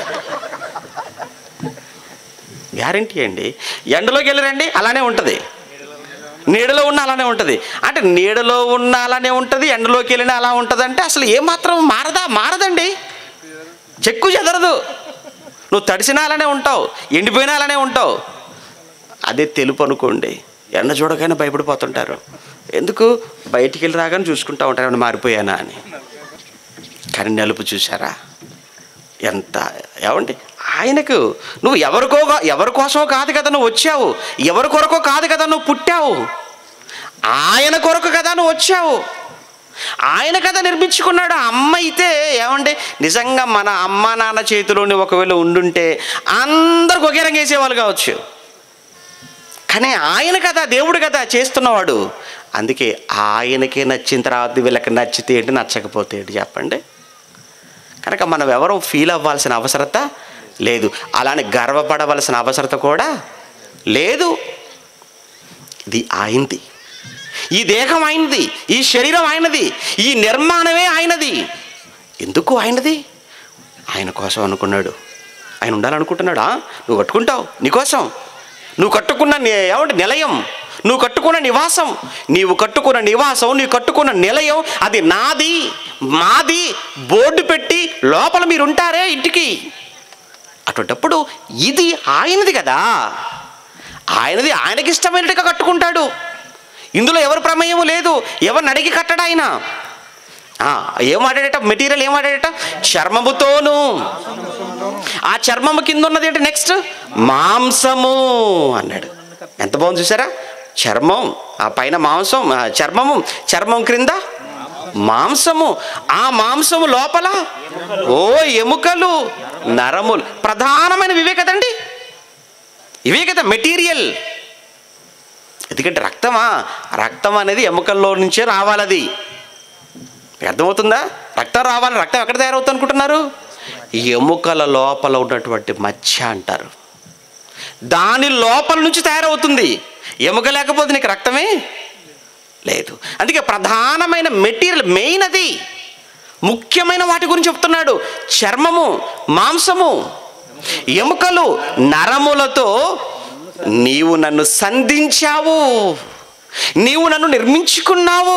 గ్యారంటీ అండి ఎండలోకి వెళ్ళరండి అలానే ఉంటుంది నీడలో ఉన్న అలానే ఉంటుంది అంటే నీడలో ఉన్న అలానే ఉంటుంది ఎండలోకి వెళ్ళిన అలా ఉంటుంది అంటే అసలు ఏమాత్రం మారదా మారదండి చెక్కు చెదరదు నువ్వు తడిసినా అలానే ఉంటావు ఎండిపోయినా అలానే ఉంటావు అదే తెలుపు అనుకోండి ఎండ చూడగానే భయపడిపోతుంటారు ఎందుకు బయటికి వెళ్ళి రాగానే చూసుకుంటా ఉంటారు ఏమన్నా మారిపోయానా అని కానీ నలుపు చూసారా ఎంత ఏమండి ఆయనకు నువ్వు ఎవరికో ఎవరి కోసమో కాదు కదా నువ్వు వచ్చావు ఎవరి కొరకో కాదు కదా నువ్వు పుట్టావు ఆయన కొరకు కదా నువ్వు వచ్చావు ఆయన కదా నిర్మించుకున్నాడు ఆ అమ్మ అయితే ఏమండి నిజంగా మన అమ్మ నాన్న చేతిలోని ఒకవేళ ఉండుంటే అందరికి ఒకే రంగు వేసేవాళ్ళు కావచ్చు కానీ ఆయన కదా దేవుడు కదా చేస్తున్నవాడు అందుకే ఆయనకే నచ్చిన తర్వాత వీళ్ళకి నచ్చితే ఏంటి నచ్చకపోతే ఏంటి చెప్పండి కనుక మనం ఎవరు ఫీల్ అవ్వాల్సిన అవసరత లేదు అలానే గర్వపడవలసిన అవసరత కూడా లేదు ఇది ఆయనది ఈ దేహం ఆయనది ఈ శరీరం ఆయనది ఈ నిర్మాణమే ఆయనది ఎందుకు ఆయనది ఆయన కోసం అనుకున్నాడు ఆయన ఉండాలనుకుంటున్నాడా నువ్వు కట్టుకుంటావు నీకోసం నువ్వు కట్టుకున్న ని- ఏమంటే నిలయం నువ్వు కట్టుకున్న నివాసం నీవు కట్టుకున్న నివాసం నీవు కట్టుకున్న నిలయం అది నాది మాది బోర్డు పెట్టి లోపల మీరు ఉంటారే ఇంటికి అటువంటప్పుడు ఇది ఆయనది కదా ఆయనది ఆయనకి ఇష్టమైనట్టుగా కట్టుకుంటాడు ఇందులో ఎవరి ప్రమేయం లేదు ఎవరిని అడిగి కట్టడు ఆయన ఆ, ఏం వాడాడట మెటీరియల్ ఏం వాడాడట చర్మముతోను ఆ చర్మము కింద ఉన్నది ఏంటి నెక్స్ట్ మాంసము అన్నాడు ఎంత బాగుంది చూసారా చర్మం ఆ పైన మాంసం ఆ చర్మము చర్మం క్రింద మాంసము ఆ మాంసము లోపల ఓ ఎముకలు నరములు ప్రధానమైన ఇవే కదండి ఇవే కదా మెటీరియల్ ఎందుకంటే రక్తమా రక్తం అనేది ఎముకల్లో నుంచే రావాలది అర్థమవుతుందా రక్తం రావాలి రక్తం ఎక్కడ తయారవుతుంది అనుకుంటున్నారు ఎముకల లోపల ఉన్నటువంటి మచ్చ అంటారు దాని లోపల నుంచి తయారవుతుంది ఎముక లేకపోతే నీకు రక్తమే లేదు అందుకే ప్రధానమైన మెటీరియల్ మెయిన్ అది ముఖ్యమైన వాటి గురించి చెప్తున్నాడు చర్మము మాంసము ఎముకలు నరములతో నీవు నన్ను సంధించావు నీవు నన్ను నిర్మించుకున్నావు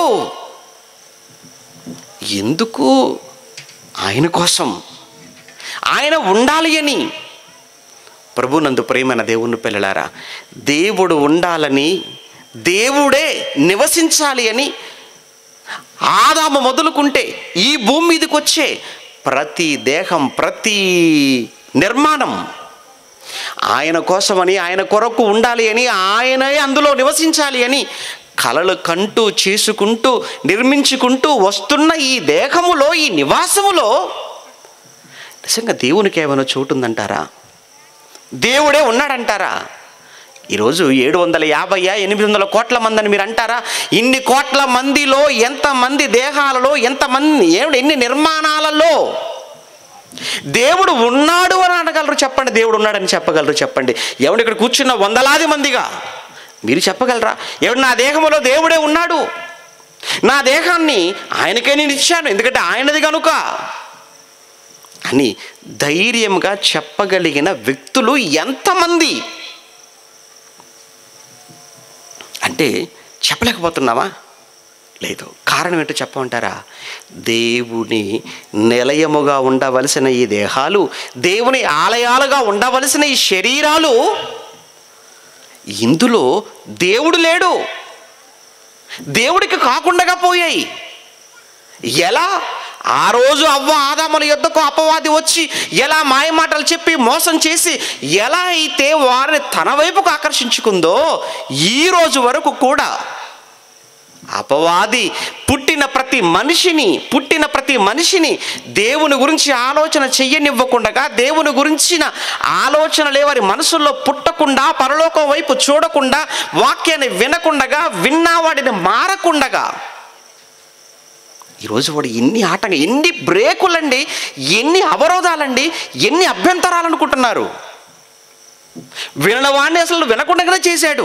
ఎందుకు ఆయన కోసం ఆయన ఉండాలి అని ప్రభునందు ప్రేమైన దేవుని పిల్లలారా దేవుడు ఉండాలని దేవుడే నివసించాలి అని ఆదాము మొదలుకుంటే ఈ భూమి మీదకి వచ్చే ప్రతి దేహం ప్రతి నిర్మాణం ఆయన కోసమని ఆయన కొరకు ఉండాలి అని ఆయనే అందులో నివసించాలి అని కలలు కంటూ చేసుకుంటూ నిర్మించుకుంటూ వస్తున్న ఈ దేహములో ఈ నివాసములో నిజంగా దేవునికి ఏమైనా చోటు ఉందంటారా దేవుడే ఉన్నాడంటారా ఈరోజు ఏడు వందల యాభై ఎనిమిది వందల కోట్ల మంది అని మీరు అంటారా ఇన్ని కోట్ల మందిలో ఎంతమంది దేహాలలో ఎంతమంది ఏమిటి ఎన్ని నిర్మాణాలలో దేవుడు ఉన్నాడు అని అనగలరు చెప్పండి దేవుడు ఉన్నాడని చెప్పగలరు చెప్పండి ఎవడు ఇక్కడ కూర్చున్న వందలాది మందిగా మీరు చెప్పగలరా ఎవడు నా దేహములో దేవుడే ఉన్నాడు నా దేహాన్ని ఆయనకే నేను ఇచ్చాను ఎందుకంటే ఆయనది కనుక అని ధైర్యంగా చెప్పగలిగిన వ్యక్తులు ఎంతమంది అంటే చెప్పలేకపోతున్నావా లేదు కారణం ఏంటో చెప్పమంటారా దేవుని నిలయముగా ఉండవలసిన ఈ దేహాలు దేవుని ఆలయాలుగా ఉండవలసిన ఈ శరీరాలు ఇందులో దేవుడు లేడు దేవుడికి కాకుండా పోయాయి ఎలా ఆ రోజు అవ్వ ఆదాముల యుద్ధకు అపవాది వచ్చి ఎలా మాయమాటలు చెప్పి మోసం చేసి ఎలా అయితే వారిని తన వైపుకు ఆకర్షించుకుందో ఈ రోజు వరకు కూడా అపవాది పుట్టిన ప్రతి మనిషిని పుట్టిన ప్రతి మనిషిని దేవుని గురించి ఆలోచన చెయ్యనివ్వకుండా దేవుని గురించిన ఆలోచనలే వారి మనసుల్లో పుట్టకుండా పరలోకం వైపు చూడకుండా వాక్యాన్ని వినకుండగా విన్నా వాడిని మారకుండగా ఈరోజు వాడు ఎన్ని ఆటంక ఎన్ని బ్రేకులండి ఎన్ని అవరోధాలండి ఎన్ని అభ్యంతరాలు అనుకుంటున్నారు వినని వాడిని అసలు వినకుండానే చేశాడు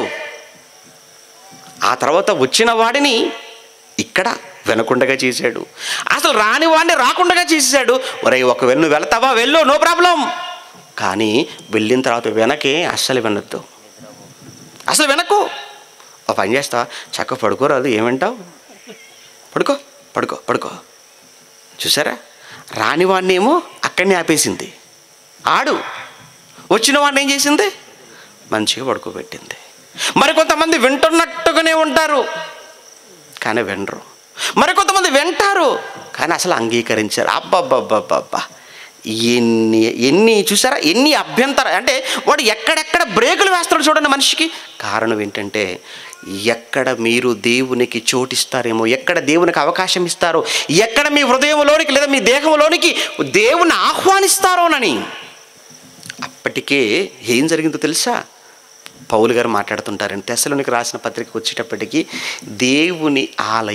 ఆ తర్వాత వచ్చిన వాడిని ఇక్కడ వినకుండగా చేశాడు అసలు రాని వాడిని రాకుండగా చేసేసాడు ఒరే ఒకవేళ నువ్వు వెళ్తావా వెళ్ళు నో ప్రాబ్లం కానీ వెళ్ళిన తర్వాత వెనకే అస్సలు వినొద్దు అసలు వెనకు ఒక పని చేస్తావా చక్క పడుకోరాదు ఏమంటావు పడుకో పడుకో పడుకో చూసారా రాని వాడిని ఏమో అక్కడనే ఆపేసింది ఆడు వచ్చిన వాడిని ఏం చేసింది మంచిగా పడుకోబెట్టింది మరి కొంతమంది వింటున్నట్టుగానే ఉంటారు కానీ వినరు మరి కొంతమంది వింటారు కానీ అసలు అంగీకరించారు అబ్బబ్బబ్బబ్బబ్బా ఎన్ని ఎన్ని చూసారా ఎన్ని అభ్యంతర అంటే వాడు ఎక్కడెక్కడ బ్రేకులు వేస్తాడు చూడండి మనిషికి కారణం ఏంటంటే ఎక్కడ మీరు దేవునికి చోటిస్తారేమో ఎక్కడ దేవునికి అవకాశం ఇస్తారో ఎక్కడ మీ హృదయంలోనికి లేదా మీ దేహంలోనికి దేవుని ఆహ్వానిస్తారోనని అప్పటికే ఏం జరిగిందో తెలుసా పౌలు గారు మాట్లాడుతుంటారండి తెసలోనికి రాసిన పత్రిక వచ్చేటప్పటికి దేవుని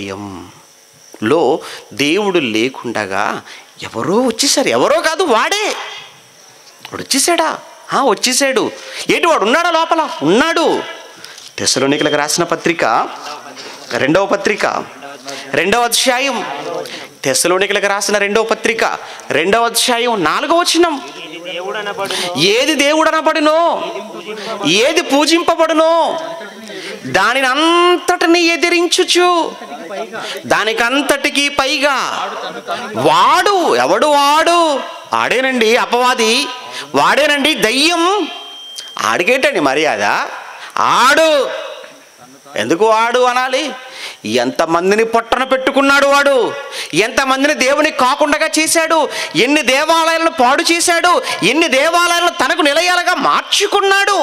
ఆలయంలో దేవుడు లేకుండగా ఎవరో వచ్చేసారు ఎవరో కాదు వాడే వాడు వచ్చేసాడా ఆ, వచ్చేసాడు ఏంటి వాడు ఉన్నాడా లోపల ఉన్నాడు తెసలోనికలకు రాసిన పత్రిక రెండవ పత్రిక రెండవ అధ్యాయం తెసలోనికలకు రాసిన రెండవ పత్రిక రెండవ అధ్యాయం నాలుగవ వచనం ఏది దేవుడు అనబడునో ఏది పూజింపబడునో దానిని అంతటిని ఎదిరించుచు దానికంతటికి పైగా వాడు ఎవడు వాడు ఆడేనండి అపవాది వాడేనండి దయ్యం ఆడికేటండి మర్యాద ఆడు ఎందుకు వాడు అనాలి ఎంతమందిని పొట్టన పెట్టుకున్నాడు వాడు ఎంతమందిని దేవుని కాకుండా చేశాడు ఎన్ని దేవాలయాలను పాడు చేశాడు ఎన్ని దేవాలయాలను తనకు నిలయాలుగా మార్చుకున్నాడు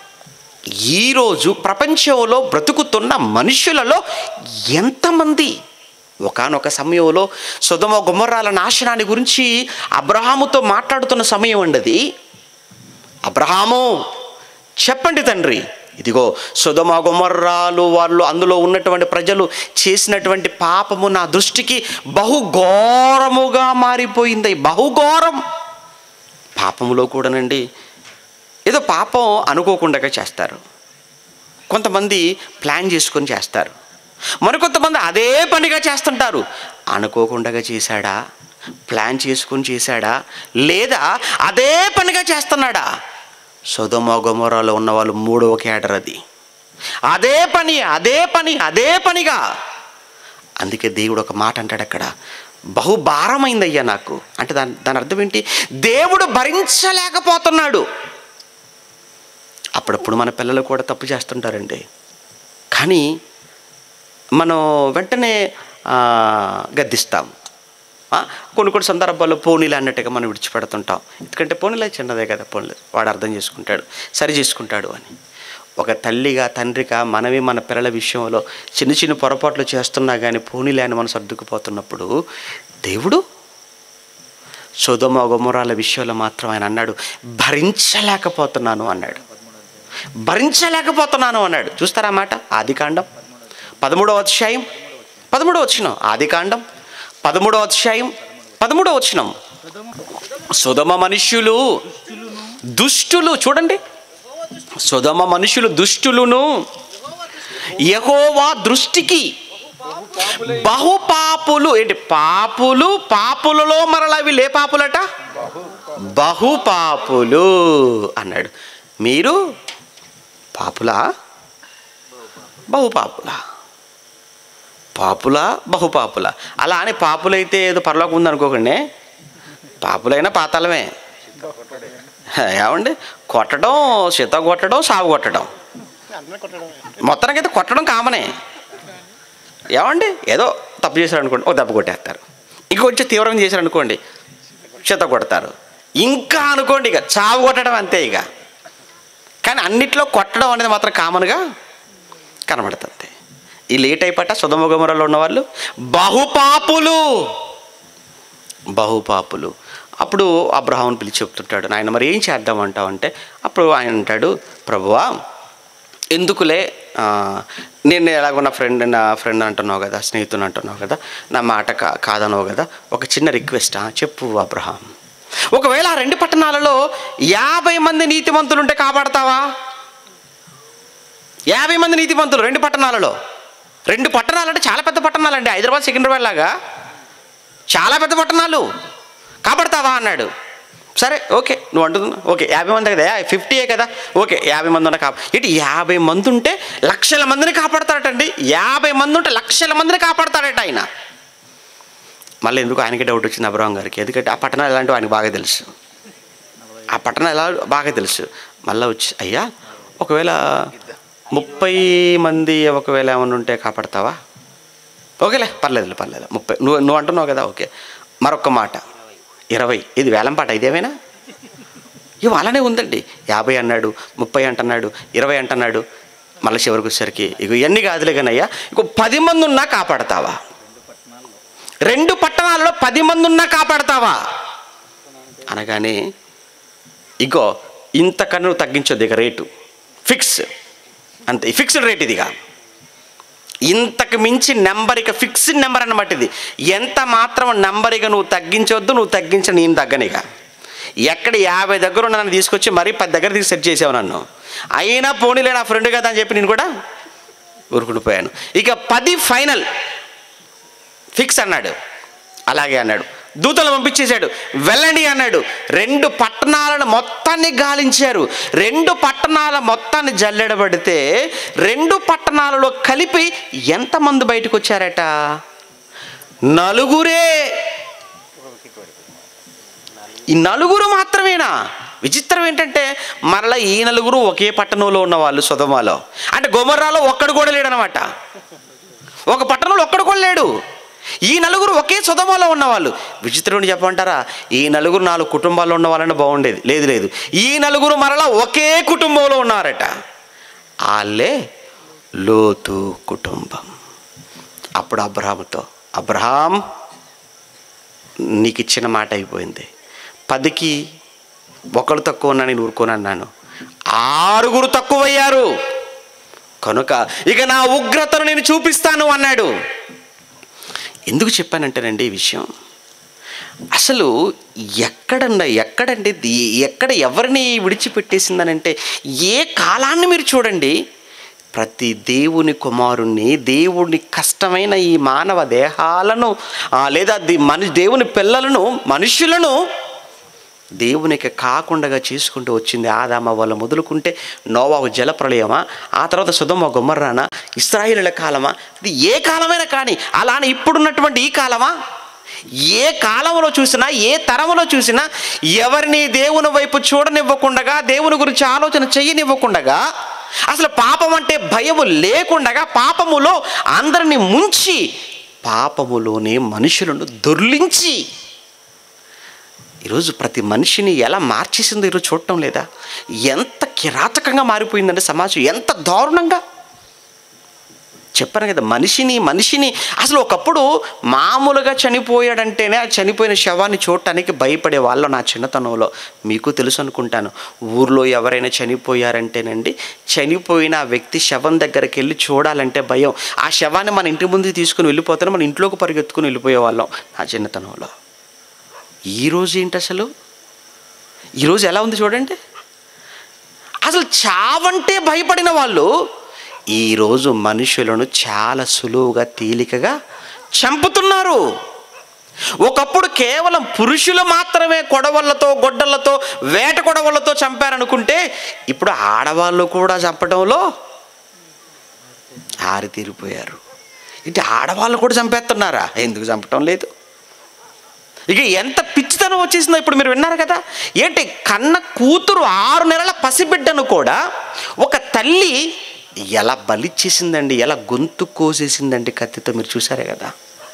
ఈరోజు ప్రపంచంలో బ్రతుకుతున్న మనుషులలో ఎంతమంది ఒకానొక సమయంలో సుధమ గుమ్మరాల నాశనాన్ని గురించి అబ్రహాముతో మాట్లాడుతున్న సమయం అండి అది అబ్రహాము చెప్పండి తండ్రి ఇదిగో సుధమ గుమర్రాలు వాళ్ళు అందులో ఉన్నటువంటి ప్రజలు చేసినటువంటి పాపము నా దృష్టికి బహుఘోరముగా మారిపోయింది బహుఘోరం పాపములో కూడానండి ఏదో పాపం అనుకోకుండా చేస్తారు కొంతమంది ప్లాన్ చేసుకొని చేస్తారు మరికొంతమంది అదే పనిగా చేస్తుంటారు అనుకోకుండా చేశాడా ప్లాన్ చేసుకొని చేశాడా లేదా అదే పనిగా చేస్తున్నాడా సొదమ గొమరాలో ఉన్న వాళ్ళు మూడవ కేడర్ అది అదే పని అదే పని అదే పనిగా అందుకే దేవుడు ఒక మాట అంటాడు అక్కడ బహుభారమైందయ్యా నాకు అంటే దాని దాని అర్థం ఏంటి దేవుడు భరించలేకపోతున్నాడు అప్పుడప్పుడు మన పిల్లలు కూడా తప్పు చేస్తుంటారండి కానీ మనం వెంటనే ఆ, గద్దిస్తాం ఆ, కొన్ని కొన్ని సందర్భాల్లో పోనీలు అన్నట్టుగా మనం విడిచిపెడుతుంటాం ఎందుకంటే పోనీలే చిన్నదే కదా పోనీలు వాడు అర్థం చేసుకుంటాడు సరి చేసుకుంటాడు అని ఒక తల్లిగా తండ్రిగా మనమే మన పిల్లల విషయంలో చిన్న చిన్న పొరపాట్లు చేస్తున్నా కానీ పోనీలే అని మనం సర్దుకుపోతున్నప్పుడు దేవుడు సుధమ గుమరాల విషయంలో మాత్రం ఆయన అన్నాడు భరించలేకపోతున్నాను అన్నాడు భరించలేకపోతున్నాను అన్నాడు చూస్తారా ఆ మాట ఆది కాండం పదమూడవ అధ్యాయం పదమూడవ వచ్చినం ఆది కాండం పదమూడవ అధ్యాయం పదమూడవ వచ్చినం సుధమ మనుష్యులు దుష్టులు చూడండి సుధమ మనుషులు దుష్టులును యహోవా దృష్టికి బహుపాపులు ఏంటి పాపులు పాపులలో మరలా అవి లే పాపులట బహుపాపులు అన్నాడు మీరు పాపులా బహుపాపులా పాపులా బహుపాపులా అలా అని పాపులైతే ఏదో పరలోకం ఉందనుకోకండి పాపులైనా పాతాళమే ఏమండి కొట్టడం శీత కొట్టడం సాగు కొట్టడం మొత్తానికైతే కొట్టడం కామనే ఏమండి ఏదో తప్పు చేశారు అనుకోండి ఓ దెబ్బ కొట్టేస్తారు ఇంకొంచెం తీవ్రంగా చేశారు అనుకోండి చేత కొడతారు ఇంకా అనుకోండి ఇక చావు కొట్టడం అంతే ఇక కానీ అన్నిట్లో కొట్టడం అనేది మాత్రం కామన్గా కనబడుతుంది ఈ లేట్ అయిపట్ట సుధమగుమరలో ఉన్నవాళ్ళు బహుపాపులు బహుపాపులు అప్పుడు అబ్రహాం పిలిచి చెప్తుంటాడు నాయన మరి ఏం చేద్దామంటావు అంటే అప్పుడు ఆయన అంటాడు ప్రభువా ఎందుకులే ఆ, నేను ఎలాగో నా ఫ్రెండ్ నా ఫ్రెండ్ అంటున్నావు కదా స్నేహితుని అంటున్నావు కదా నా మాట కా కాదన్నావు కదా ఒక చిన్న రిక్వెస్ట్ చెప్పు అబ్రహాం ఒకవేళ ఆ రెండు పట్టణాలలో యాభై మంది నీతిమంతులు ఉంటే కాపాడతావా యాభై మంది నీతిమంతులు రెండు పట్టణాలలో రెండు పట్టణాలు అంటే చాలా పెద్ద పట్టణాలు అండి హైదరాబాద్ సికింద్రాబాద్ లాగా చాలా పెద్ద పట్టణాలు కాపాడతావా అన్నాడు సరే ఓకే నువ్వు అంటున్నా ఓకే యాభై మంది కదా ఫిఫ్టీయే కదా ఓకే యాభై మంది ఉన్న కాపా ఇటు యాభై మంది ఉంటే లక్షల మందిని కాపాడతాడటండి యాభై మంది ఉంటే లక్షల మందిని కాపాడతాడట ఆయన మళ్ళీ ఎందుకు ఆయనకి డౌట్ వచ్చింది అబ్రహం గారికి ఎందుకంటే ఆ పట్టణం ఎలాంటివి ఆయనకు బాగా తెలుసు ఆ పట్టణం ఎలా బాగా తెలుసు మళ్ళీ వచ్చి అయ్యా ఒకవేళ ముప్పై మంది ఒకవేళ ఏమైనా ఉంటే కాపాడతావా ఓకేలే పర్లేదులే పర్లేదు ముప్పై నువ్వు నువ్వు అంటున్నావు కదా ఓకే మరొక మాట ఇరవై ఇది వేలం పాట ఇదేమైనా ఇవి అలానే ఉందండి యాభై అన్నాడు ముప్పై అంటున్నాడు ఇరవై అంటున్నాడు మళ్ళీ చివరికి వచ్చేసరికి ఇక ఇవన్నీ కాదులే కానీ అయ్యా ఇక పది మంది ఉన్నా కాపాడతావా రెండు పట్టణాల్లో పది మంది ఉన్నా కాపాడతావా అనగానే ఇగో ఇంతకన్నా నువ్వు తగ్గించొద్దు ఇక రేటు ఫిక్స్ అంతే ఫిక్స్డ్ రేట్ ఇదిగా ఇంతకు మించి నెంబర్ ఇక ఫిక్స్డ్ నెంబర్ అన్నమాట ఇది ఎంత మాత్రం నెంబర్ ఇక నువ్వు తగ్గించవద్దు నువ్వు తగ్గించ నేను తగ్గనిక ఎక్కడ యాభై దగ్గర ఉన్న నన్ను తీసుకొచ్చి మరీ పది దగ్గర తీసి సెట్ చేసావు నన్ను అయినా పోనీలే నా ఫ్రెండ్ కదా అని చెప్పి నేను కూడా ఊరుకుండిపోయాను ఇక పది ఫైనల్ ఫిక్స్ అన్నాడు అలాగే అన్నాడు దూతలు పంపించేశాడు వెళ్ళండి అన్నాడు రెండు పట్టణాలను మొత్తాన్ని గాలించారు రెండు పట్టణాల మొత్తాన్ని జల్లెడబడితే రెండు పట్టణాలలో కలిపి ఎంతమంది బయటకు వచ్చారట నలుగురే ఈ నలుగురు మాత్రమేనా విచిత్రం ఏంటంటే మరలా ఈ నలుగురు ఒకే పట్టణంలో ఉన్న వాళ్ళు సుధమాలో అంటే గొమర్రాలో ఒక్కడు కూడా లేడనమాట ఒక పట్టణంలో ఒక్కడు కూడా లేడు ఈ నలుగురు ఒకే సుధమలో ఉన్నవాళ్ళు విచిత్రుని చెప్పమంటారా ఈ నలుగురు నాలుగు కుటుంబాల్లో ఉన్న వాళ్ళని బాగుండేది లేదు లేదు ఈ నలుగురు మరలా ఒకే కుటుంబంలో ఉన్నారట వాళ్ళే లోతు కుటుంబం అప్పుడు అబ్రహాముతో అబ్రహాం నీకు ఇచ్చిన మాట అయిపోయింది పదికి ఒకరు తక్కువ ఉన్నా నేను ఊరుకోనన్నాను ఆరుగురు తక్కువయ్యారు కనుక ఇక నా ఉగ్రతను నేను చూపిస్తాను అన్నాడు ఎందుకు చెప్పానంటేనండి ఈ విషయం అసలు ఎక్కడన్నా ఎక్కడండి ది- ఎక్కడ ఎవరిని విడిచిపెట్టేసిందనంటే ఏ కాలాన్ని మీరు చూడండి ప్రతి దేవుని కుమారుణ్ణి దేవుని కష్టమైన ఈ మానవ దేహాలను ఆ, లేదా ది మన దేవుని పిల్లలను మనుషులను దేవునికి కాకుండా చేసుకుంటూ వచ్చింది ఆదామ వల్ల మొదలుకుంటే నోవాకు జలప్రలయమా ఆ తర్వాత సుధమ గుమ్మర్రానా ఇస్రాయిల కాలమా ఇది ఏ కాలమైనా కానీ అలానే ఇప్పుడున్నటువంటి ఈ కాలమా ఏ కాలంలో చూసినా ఏ తరంలో చూసినా ఎవరిని దేవుని వైపు చూడనివ్వకుండగా దేవుని గురించి ఆలోచన చెయ్యనివ్వకుండగా అసలు పాపం అంటే భయము లేకుండగా పాపములో అందరిని ముంచి పాపములోనే మనుషులను దొర్లించి ఈరోజు ప్రతి మనిషిని ఎలా మార్చేసిందో ఈరోజు చూడటం లేదా ఎంత కిరాతకంగా మారిపోయిందంటే సమాజం ఎంత దారుణంగా చెప్పాను కదా మనిషిని మనిషిని అసలు ఒకప్పుడు మామూలుగా చనిపోయాడంటేనే ఆ చనిపోయిన శవాన్ని చూడటానికి భయపడే వాళ్ళు నా చిన్నతనంలో మీకు తెలుసు అనుకుంటాను ఊర్లో ఎవరైనా చనిపోయారంటేనండి చనిపోయిన ఆ వ్యక్తి శవం దగ్గరికి వెళ్ళి చూడాలంటే భయం ఆ శవాన్ని మన ఇంటి ముందుకు తీసుకుని వెళ్ళిపోతాను మన ఇంట్లోకి పరిగెత్తుకుని వెళ్ళిపోయేవాళ్ళం నా చిన్నతనంలో ఈరోజు ఏంటి అసలు ఈరోజు ఎలా ఉంది చూడండి అసలు చావంటే భయపడిన వాళ్ళు ఈరోజు మనుషులను చాలా సులువుగా తేలికగా చంపుతున్నారు ఒకప్పుడు కేవలం పురుషులు మాత్రమే కొడవళ్ళతో గొడ్డలతో వేట కొడవళ్ళతో చంపారనుకుంటే ఇప్పుడు ఆడవాళ్ళు కూడా చంపడంలో ఆరితీరిపోయారు ఇది ఆడవాళ్ళు కూడా చంపేస్తున్నారా ఎందుకు చంపటం లేదు ఇక ఎంత పిచ్చితనం వచ్చేసిందో ఇప్పుడు మీరు విన్నారు కదా ఏంటి కన్న కూతురు ఆరు నెలల పసిబిడ్డను కూడా ఒక తల్లి ఎలా బలిచ్చేసిందండి ఎలా గొంతు కోసేసిందండి కత్తితో మీరు చూసారే కదా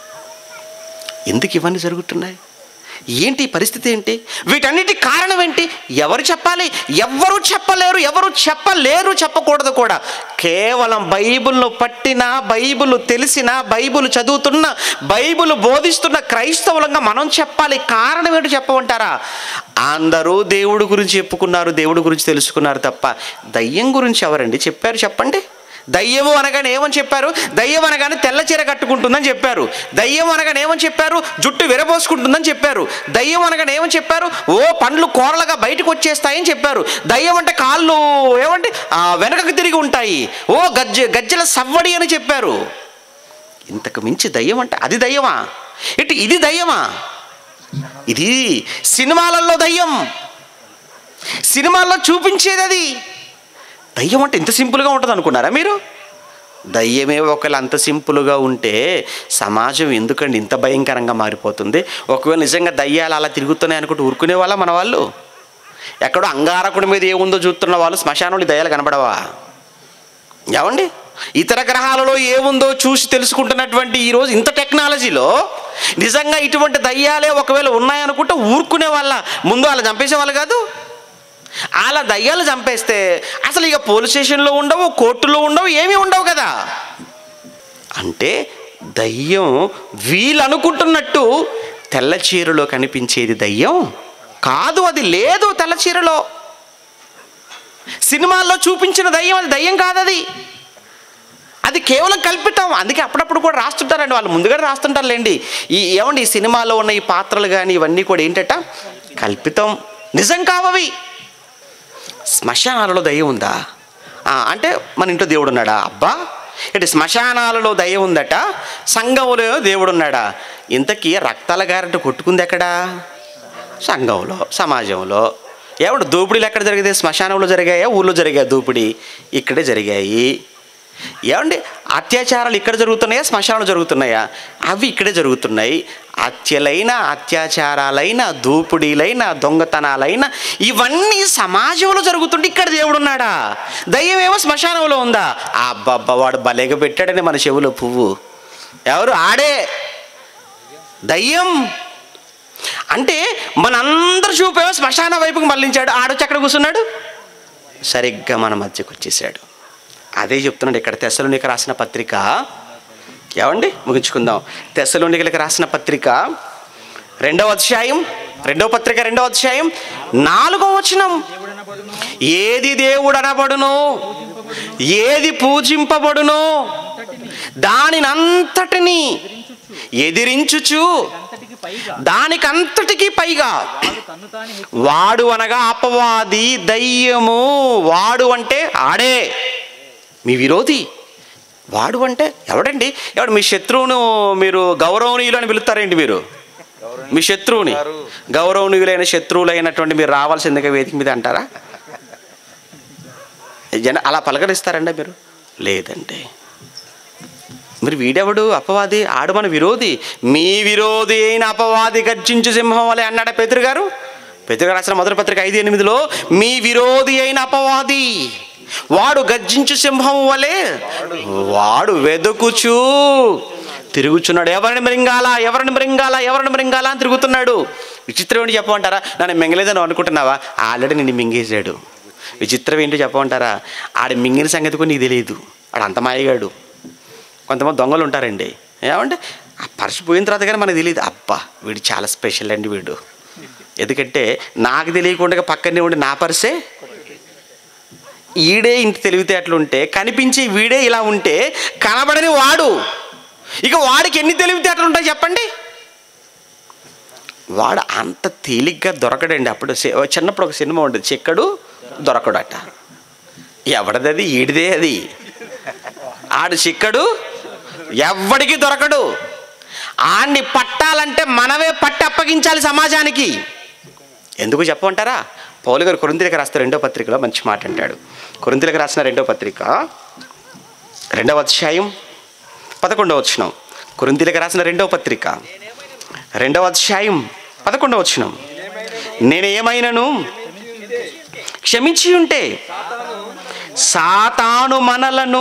ఎందుకు ఇవన్నీ జరుగుతున్నాయి ఏంటి ఈ పరిస్థితి ఏంటి వీటన్నిటి కారణం ఏంటి ఎవరు చెప్పాలి ఎవరు చెప్పలేరు ఎవరు చెప్పలేరు చెప్పకూడదు కూడా కేవలం బైబిల్ను పట్టిన బైబిల్ తెలిసిన బైబిల్ చదువుతున్న బైబిల్ బోధిస్తున్న క్రైస్తవులంగా మనం చెప్పాలి కారణం ఏంటో చెప్పమంటారా అందరూ దేవుడి గురించి చెప్పుకున్నారు దేవుడి గురించి తెలుసుకున్నారు తప్ప దయ్యం గురించి ఎవరండి చెప్పారు చెప్పండి దయ్యము అనగానే ఏమని చెప్పారు దయ్యం అనగానే తెల్ల చీర కట్టుకుంటుందని చెప్పారు దయ్యం అనగానే ఏమని చెప్పారు జుట్టు విరబోసుకుంటుందని చెప్పారు దయ్యం అనగానే ఏమని చెప్పారు ఓ పండ్లు కూరలుగా బయటకు వచ్చేస్తాయని చెప్పారు దయ్యం అంటే కాళ్ళు ఏమంటే ఆ, వెనకకు తిరిగి ఉంటాయి ఓ గజ్జ గజ్జల సవ్వడి అని చెప్పారు ఇంతకు మించి దయ్యం అంటే అది దయ్యమా ఇటు ఇది దయ్యమా ఇది సినిమాలలో దయ్యం సినిమాల్లో చూపించేది అది దయ్యం అంటే ఇంత సింపుల్గా ఉంటుంది అనుకున్నారా మీరు దయ్యమే ఒకవేళ అంత సింపుల్గా ఉంటే సమాజం ఎందుకండి ఇంత భయంకరంగా మారిపోతుంది ఒకవేళ నిజంగా దయ్యాలు అలా తిరుగుతున్నాయి అనుకుంటూ ఊరుకునే వాళ్ళ మన వాళ్ళు ఎక్కడో అంగారకుడి మీద ఏముందో చూస్తున్న వాళ్ళు శ్మశానంలో ఈ దయ్యాలు కనబడవా ఏమండి ఇతర గ్రహాలలో ఏముందో చూసి తెలుసుకుంటున్నటువంటి ఈరోజు ఇంత టెక్నాలజీలో నిజంగా ఇటువంటి దయ్యాలే ఒకవేళ ఉన్నాయనుకుంటే ఊరుకునే వాళ్ళ ముందు అలా చంపేసే వాళ్ళు కాదు అలా దయ్యాలు చంపేస్తే అసలు ఇక పోలీస్ స్టేషన్లో ఉండవు కోర్టులో ఉండవు ఏమీ ఉండవు కదా అంటే దయ్యం వీళ్ళు అనుకుంటున్నట్టు తెల్ల చీరలో కనిపించేది దయ్యం కాదు అది లేదు తెల్ల చీరలో సినిమాల్లో చూపించిన దయ్యం అది దయ్యం కాదు అది అది కేవలం కల్పితం అందుకే అప్పుడప్పుడు కూడా రాస్తుంటారండి వాళ్ళు ముందుగా రాస్తుంటారులేండి ఈ ఏమండి ఈ సినిమాలో ఉన్న ఈ పాత్రలు కానీ ఇవన్నీ కూడా ఏంటట కల్పితం నిజం కావవి శ్మశానాలలో దయ్యం ఉందా ఆ, అంటే మన ఇంట్లో దేవుడు ఉన్నాడా అబ్బా ఇటు శ్మశానాలలో దయ్యం ఉందట సంఘంలో దేవుడు ఉన్నాడా ఇంతకీ రక్తాల గారంట కొట్టుకుంది ఎక్కడా సంఘంలో సమాజంలో ఏమంటే దోపిడీలు ఎక్కడ జరిగితే శ్మశానంలో జరిగాయా ఊళ్ళో జరిగాయా దోపిడీ ఇక్కడే జరిగాయి ఏమండి అత్యాచారాలు ఇక్కడ జరుగుతున్నాయా శ్మశానంలో జరుగుతున్నాయా అవి ఇక్కడే జరుగుతున్నాయి హత్యలైన అత్యాచారాలైన దోపిడీలైన దొంగతనాలైన ఇవన్నీ సమాజంలో జరుగుతుంటే ఇక్కడ దేవుడు ఉన్నాడా దయ్యం ఏమో శ్మశానంలో ఉందా అబ్బబ్బా వాడు భలేగా పెట్టాడని మన చెవులో పువ్వు ఎవరు ఆడే దయ్యం అంటే మనందరి చూపేమో శ్మశాన వైపుకి మళ్ళించాడు ఆడొచ్చి అక్కడ కూర్చున్నాడు సరిగ్గా మన మధ్యకు వచ్చేసాడు అదే చెప్తున్నాడు ఇక్కడ తెస్సలోనికి రాసిన పత్రిక ఏమండి ముగించుకుందాం తెస్సలోనికలకు రాసిన పత్రిక రెండవ అధ్యాయం రెండవ పత్రిక రెండవ అధ్యాయం నాలుగవ వచనం ఏది దేవుడు అనబడును ఏది పూజింపబడును దానినంతటిని ఎదిరించుచు అంతటికి పైగా దానికంతటికి పైగా వాడు తన్ను తాను హెచ్చు వాడు అనగా అపవాది దయ్యము వాడు అంటే ఆడే మీ విరోధి వాడు అంటే ఎవడండి ఎవడు మీ శత్రువును మీరు గౌరవనీయులు అని పిలుస్తారేంటి మీరు మీ శత్రువుని గౌరవనీయులైన శత్రువులైనటువంటి మీరు రావాల్సిందిగా వేదిక మీద అంటారా జన అలా పలకరిస్తారండి మీరు లేదండి మరి వీడెవడు అపవాది ఆడు మన విరోధి మీ విరోధి అయిన అపవాది గర్జించు సింహం వలె అన్నాడా పేతురు గారు పేతురు గారు రాసిన మొదటి పత్రిక ఐదు ఎనిమిదిలో మీ విరోధి అయిన అపవాది వాడు గర్జించు సింహం వలె వాడు వెదుకుచూ తిరుగుచున్నాడు ఎవరిని మృంగాల ఎవరిని మృంగాల ఎవరిని మృంగాల అని తిరుగుతున్నాడు విచిత్రం ఏంటి చెప్పమంటారా నన్ను మింగలేదని అనుకుంటున్నావా ఆల్రెడీ నిన్ను మింగేశాడు విచిత్రం ఏంటో చెప్పమంటారా ఆడ మింగిన సంగతి కూడా నీకు తెలియదు ఆడు అంత మాయగాడు కొంతమంది దొంగలు ఉంటారండి ఏమంటే ఆ పర్సు పోయిన తర్వాత కానీ మనకు తెలియదు అబ్బా వీడు చాలా స్పెషల్ అండి వీడు ఎందుకంటే నాకు తెలియకుండా పక్కనే ఉండి నా పర్సే ఈడే ఇంటి తెలివితేటలు ఉంటే కనిపించి వీడే ఇలా ఉంటే కనబడని వాడు ఇక వాడికి ఎన్ని తెలివితేటలు ఉంటాయి చెప్పండి వాడు అంత తేలిగ్గా దొరకడండి అప్పుడు సి- చిన్నప్పుడు ఒక సినిమా ఉంటుంది చిక్కడు దొరకడట ఎవడది అది ఈడిదే అది ఆడు చిక్కడు ఎవ్వడికి దొరకడు ఆడిని పట్టాలంటే మనమే పట్టి అప్పగించాలి సమాజానికి ఎందుకు చెప్పమంటారా పౌలు గారు కొరింతలకు రాస్తే రెండో పత్రికలో మంచి మాట అంటాడు కొరింతలకు రాసిన రెండో పత్రిక రెండవ అధ్యాయం పదకొండవ వచనం కొరింతలకు రాసిన రెండవ పత్రిక రెండవ అధ్యాయం పదకొండవ వచనం నేను ఏమైనాను క్షమించి ఉంటే సాతాను మనలను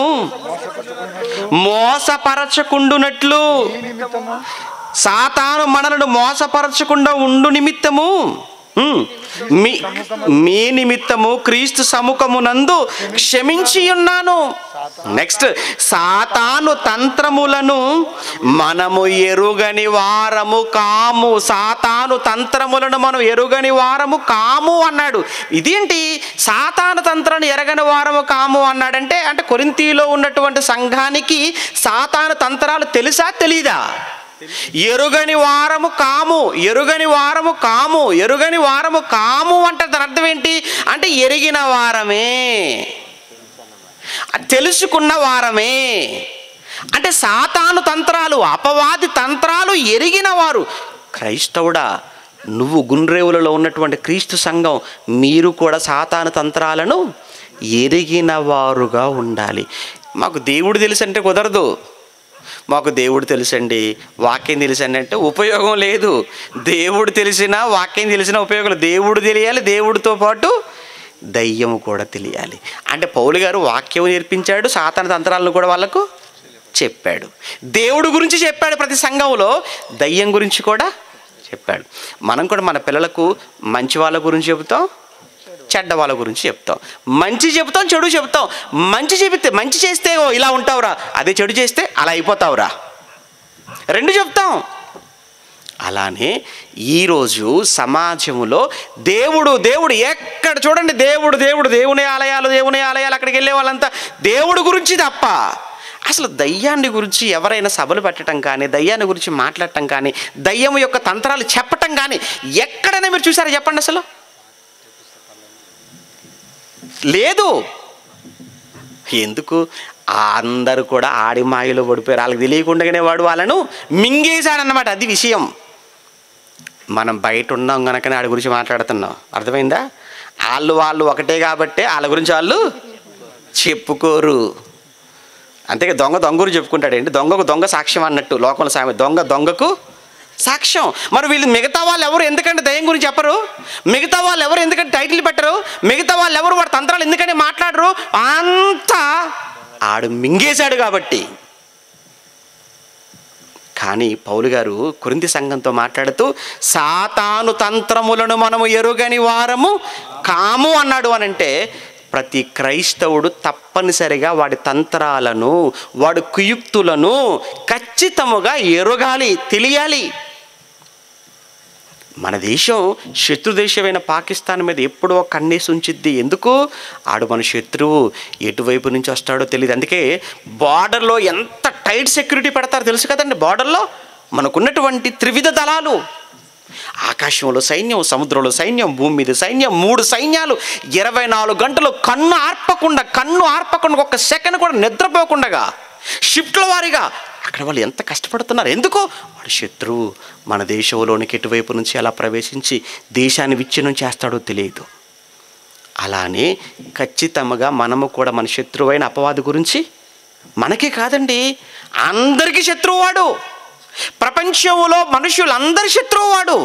మోసపరచకుండునట్లు సాతాను మనలను మోసపరచకుండా ఉండు నిమిత్తము ఉమ్, మీ మీ నిమిత్తము క్రీస్తు సముఖమునందు క్షమించి ఉన్నాను నెక్స్ట్ సాతాను తంత్రములను మనము ఎరుగని వారము కాము సాతాను తంత్రములను మనం ఎరుగని వారము కాము అన్నాడు ఇదేంటి సాతాను తంత్రాన్ని ఎరగని వారము కాము అన్నాడంటే అంటే కొరింతీలో ఉన్నటువంటి సంఘానికి సాతాను తంత్రాలు తెలుసా తెలీదా ఎరుగని వారము కాము ఎరుగని వారము కాము ఎరుగని వారము కాము అంటే దాని అర్థం ఏంటి అంటే ఎరిగిన వారమే తెలుసుకున్న వారమే అంటే సాతాను తంత్రాలు అపవాది తంత్రాలు ఎరిగిన వారు క్రైస్తవుడా నువ్వు గుండ్రేవులలో ఉన్నటువంటి క్రీస్తు సంఘం మీరు కూడా సాతాను తంత్రాలను ఎరిగిన వారుగా ఉండాలి మాకు దేవుడు తెలుసు అంటే కుదరదు మాకు దేవుడు తెలుసండి వాక్యం తెలుసండి అంటే ఉపయోగం లేదు దేవుడు తెలిసినా వాక్యం తెలిసినా ఉపయోగం లేదు దేవుడు తెలియాలి దేవుడితో పాటు దయ్యం కూడా తెలియాలి అంటే పౌలు గారు వాక్యం నేర్పించాడు సాతాన తంత్రాలను కూడా వాళ్ళకు చెప్పాడు దేవుడు గురించి చెప్పాడు ప్రతి సంఘంలో దయ్యం గురించి కూడా చెప్పాడు మనం కూడా మన పిల్లలకు మంచి వాళ్ళ గురించి చెబుతాం చెడ్డ వాళ్ళ గురించి చెప్తాం మంచి చెబుతాం చెడు చెబుతాం మంచి చెబితే మంచి చేస్తే ఓ ఇలా ఉంటావురా అదే చెడు చేస్తే అలా అయిపోతావురా రెండు చెప్తాం అలానే ఈరోజు సమాజంలో దేవుడు దేవుడు ఎక్కడ చూడండి దేవుడు దేవుడు దేవుని ఆలయాలు దేవుని ఆలయాలు అక్కడికి వెళ్ళే వాళ్ళంతా దేవుడు గురించి తప్ప అసలు దయ్యాన్ని గురించి ఎవరైనా సభలు పెట్టడం కానీ దయ్యాన్ని గురించి మాట్లాడటం కానీ దయ్యం యొక్క తంత్రాలు చెప్పటం కానీ ఎక్కడైనా మీరు చూసారా చెప్పండి అసలు లేదు ఎందుకు అందరూ కూడా ఆడి మాయలో పడిపోయారు వాళ్ళకి తెలియకుండానే వాడు వాళ్ళను మింగేశాడన్నమాట అది విషయం మనం బయట ఉన్నాం కనుక వాడి గురించి మాట్లాడుతున్నాం అర్థమైందా వాళ్ళు వాళ్ళు ఒకటే కాబట్టి వాళ్ళ గురించి వాళ్ళు చెప్పుకోరు అంతేగా దొంగ దొంగ గురించి చెప్పుకుంటాడు ఏంటి దొంగకు దొంగ సాక్ష్యం అన్నట్టు లోకంలో సామె దొంగ దొంగకు సాక్ష్యం మరి వీళ్ళు మిగతా వాళ్ళు ఎవరు ఎందుకంటే దయ్యం గురించి చెప్పరు మిగతా వాళ్ళు ఎవరు ఎందుకంటే టైటిల్ పెట్టరు మిగతా వాళ్ళు ఎవరు వాడి తంత్రాలు ఎందుకని మాట్లాడరు అంతా ఆడు మింగేశాడు కాబట్టి కానీ పౌలు గారు కొరింది సంఘంతో మాట్లాడుతూ సాతాను తంత్రములను మనము ఎరుగని వారము కాము అన్నాడు అనంటే ప్రతి క్రైస్తవుడు తప్పనిసరిగా వాడి తంత్రాలను వాడి కుయుక్తులను ఖచ్చితముగా ఎరుగాలి తెలియాలి మన దేశం శత్రు దేశమైన పాకిస్తాన్ మీద ఎప్పుడో కన్నేసి ఉంచిద్ది ఎందుకు ఆడు మన శత్రువు ఎటువైపు నుంచి వస్తాడో తెలియదు అందుకే బార్డర్లో ఎంత టైట్ సెక్యూరిటీ పెడతారో తెలుసు కదండి బార్డర్లో మనకున్నటువంటి త్రివిధ దళాలు ఆకాశంలో సైన్యం సముద్రంలో సైన్యం భూమి మీద సైన్యం మూడు సైన్యాలు ఇరవై నాలుగు గంటలు కన్ను ఆర్పకుండా కన్ను ఆర్పకుండా ఒక్క సెకండ్ కూడా నిద్రపోకుండా షిఫ్ట్ల వారీగా అక్కడ వాళ్ళు ఎంత కష్టపడుతున్నారు ఎందుకు వాడు శత్రువు మన దేశంలోనికి ఎటువైపు నుంచి ఎలా ప్రవేశించి దేశాన్ని విచ్ఛిన్నం చేస్తాడో తెలియదు అలానే ఖచ్చితంగా మనము కూడా మన శత్రువైన అపవాది గురించి మనకే కాదండి అందరికీ శత్రువు వాడు ప్రపంచంలో మనుషులందరి శత్రువు వాడు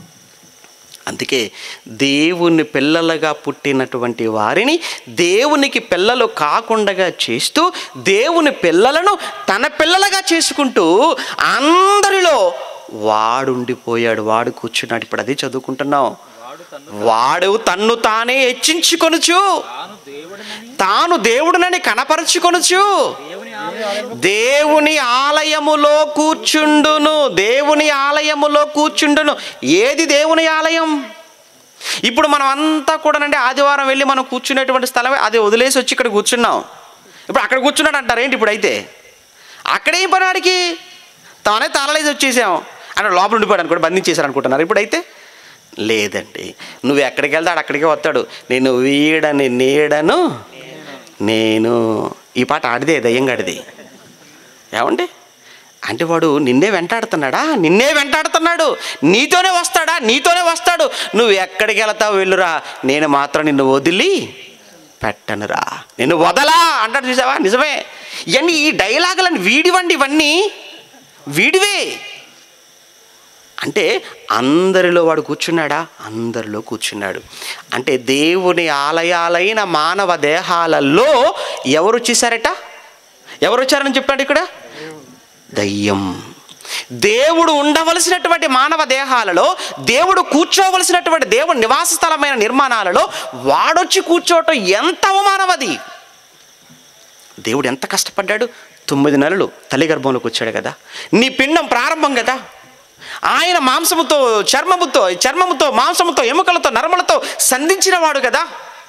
అందుకే దేవుని పిల్లలుగా పుట్టినటువంటి వారిని దేవునికి పిల్లలు కాకుండా చేస్తూ దేవుని పిల్లలను తన పిల్లలుగా చేసుకుంటూ అందరిలో వాడుండిపోయాడు వాడు కూర్చున్నాడు ఇప్పుడు అదే చదువుకుంటున్నాం వాడు తన్ను వాడు తన్ను తానే హెచ్చించుకొనుచు తాను దేవుడనని తాను దేవుడునని కనపరుచుకొనుచు దేవుని ఆలయం దేవుని ఆలయములో కూర్చుండును దేవుని ఆలయములో కూర్చుండును ఏది దేవుని ఆలయం ఇప్పుడు మనం అంతా కూడానండి ఆదివారం వెళ్ళి మనం కూర్చునేటువంటి స్థలమే అది వదిలేసి వచ్చి ఇక్కడ కూర్చున్నాం ఇప్పుడు అక్కడ కూర్చున్నాడు అంటారు ఏంటి ఇప్పుడు అయితే అక్కడేం పని వాడికి తానే తాళలేసి వచ్చేసాం అంటే లోపల ఉండిపోయాడు అనుకోండి బంధించేశారు అనుకుంటున్నారు ఇప్పుడైతే లేదండి నువ్వు ఎక్కడికి వెళ్తాడు అక్కడికే వస్తాడు నేను వీడని నీడను నేను ఈ పాట ఆడిదే దయ్యంగాడిది ఏమండి అంటే వాడు నిన్నే వెంటాడుతున్నాడా నిన్నే వెంటాడుతున్నాడు నీతోనే వస్తాడా నీతోనే వస్తాడు నువ్వు ఎక్కడికి వెళ్తావు వెళ్ళురా నేను మాత్రం నిన్ను వదిలి పెట్టనురా నిన్ను వదలా అంటాడు చూసావా నిజమే ఇవన్నీ ఈ డైలాగులని వీడివండి ఇవన్నీ వీడివే అంటే అందరిలో వాడు కూర్చున్నాడా అందరిలో కూర్చున్నాడు అంటే దేవుని ఆలయాలైన మానవ దేహాలలో ఎవరు వచ్చేసారట ఎవరు వచ్చారని చెప్పాడు ఇక్కడ దయ్యం దేవుడు ఉండవలసినటువంటి మానవ దేహాలలో దేవుడు కూర్చోవలసినటువంటి దేవుడు నివాస స్థలమైన నిర్మాణాలలో వాడొచ్చి కూర్చోవటం ఎంత అవమానం అది దేవుడు ఎంత కష్టపడ్డాడు తొమ్మిది నెలలు తల్లి గర్భంలోకి వచ్చాడు కదా నీ పిండం ప్రారంభం కదా ఆయన మాంసముతో చర్మముతో చర్మముతో మాంసముతో ఎముకలతో నరములతో సంధించిన వాడు కదా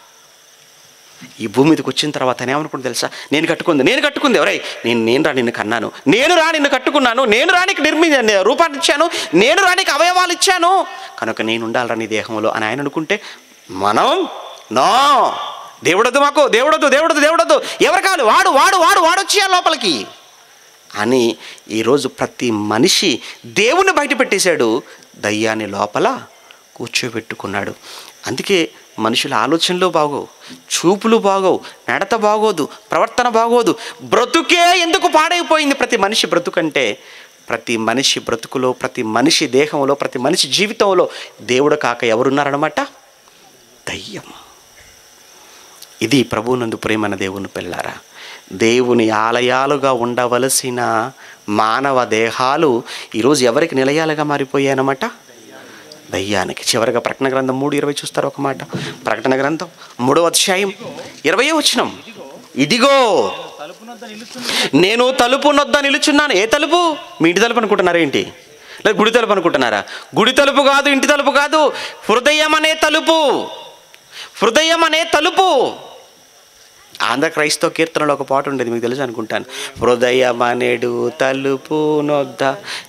ఈ భూమి మీదకి వచ్చిన తర్వాత ఆయన ఏమనుకుంటు తెలుసా నేను కట్టుకుంది నేను కట్టుకుంది ఎవరై నేను నేను రా నిన్ను కన్నాను నేను రా నిన్ను కట్టుకున్నాను నేను రానికి నిర్మి రూపాన్ని ఇచ్చాను నేను రానికి అవయవాలు ఇచ్చాను కనుక నేను ఉండాలరా నీ దేహంలో అని ఆయన అనుకుంటే మనం నో దేవుడొద్దు మాకు దేవుడొద్దు దేవుడొద్దు దేవుడొద్దు ఎవరు కావాలి వాడు వాడు వాడు వాడొచ్చేయాలి లోపలికి అని ఈరోజు ప్రతి మనిషి దేవుని బయట పెట్టేశాడు దయ్యాన్ని లోపల కూర్చోబెట్టుకున్నాడు అందుకే మనుషుల ఆలోచనలు బాగోవు చూపులు బాగోవు నడత బాగోదు ప్రవర్తన బాగోదు బ్రతుకే ఎందుకు పాడైపోయింది ప్రతి మనిషి బ్రతుకంటే ప్రతి మనిషి బ్రతుకులో ప్రతి మనిషి దేహంలో ప్రతి మనిషి జీవితంలో దేవుడు కాక ఎవరున్నారనమాట దయ్యం ఇది ప్రభువునందు ప్రేమన దేవుని పిల్లారా దేవుని ఆలయాలుగా ఉండవలసిన మానవ దేహాలు ఈరోజు ఎవరికి నిలయాలుగా మారిపోయాయన్నమాట దయ్యానికి చివరిగా ప్రకటన గ్రంథం మూడు ఇరవై చూస్తారు ఒక మాట ప్రకటన గ్రంథం మూడవ అధ్యాయం ఇరవై వచ్చినం ఇదిగో తలుపునొద్ద నిలుచుంది నేను తలుపు నొద్ద నిలుచున్నాను ఏ తలుపు మీ ఇంటి తలుపు అనుకుంటున్నారా ఏంటి లేదా గుడి తలుపు అనుకుంటున్నారా గుడి తలుపు కాదు ఇంటి తలుపు కాదు హృదయం అనే తలుపు హృదయం అనే తలుపు ఆంధ్ర క్రైస్తవ కీర్తనలో ఒక పాట ఉండేది మీకు తెలుసు అనుకుంటాను హృదయం అనేడు తలుపు నొద్ద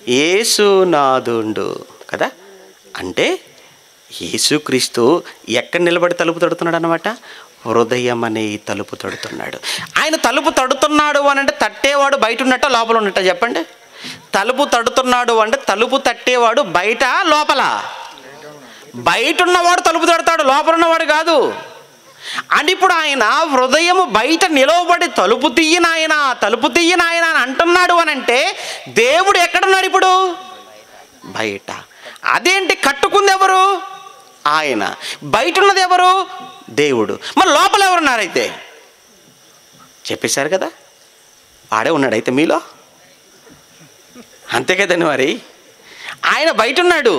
ఏసునాదుండు కదా అంటే యేసుక్రీస్తు ఎక్కడ నిలబడి తలుపు తడుతున్నాడు అనమాట హృదయం అనే ఈ తలుపు తడుతున్నాడు ఆయన తలుపు తడుతున్నాడు అని అంటే తట్టేవాడు బయట ఉన్నట్ట లోపల ఉన్నట్ట చెప్పండి తలుపు తడుతున్నాడు అంటే తలుపు తట్టేవాడు బయట లోపల బయట ఉన్నవాడు తలుపు తడతాడు లోపల ఉన్నవాడు కాదు అని ఇప్పుడు ఆయన హృదయము బయట నిలవబడి తలుపు తీయనాయన తలుపు తీయనాయన అని అంటున్నాడు అని అంటే దేవుడు ఎక్కడున్నాడు ఇప్పుడు బయట అదేంటి కట్టుకుంది ఎవరు ఆయన బయట ఉన్నది ఎవరు దేవుడు మరి లోపల ఎవరున్నారైతే చెప్పేశారు కదా వాడే ఉన్నాడు అయితే మీలో అంతే కదండి మరి ఆయన బయట ఉన్నాడు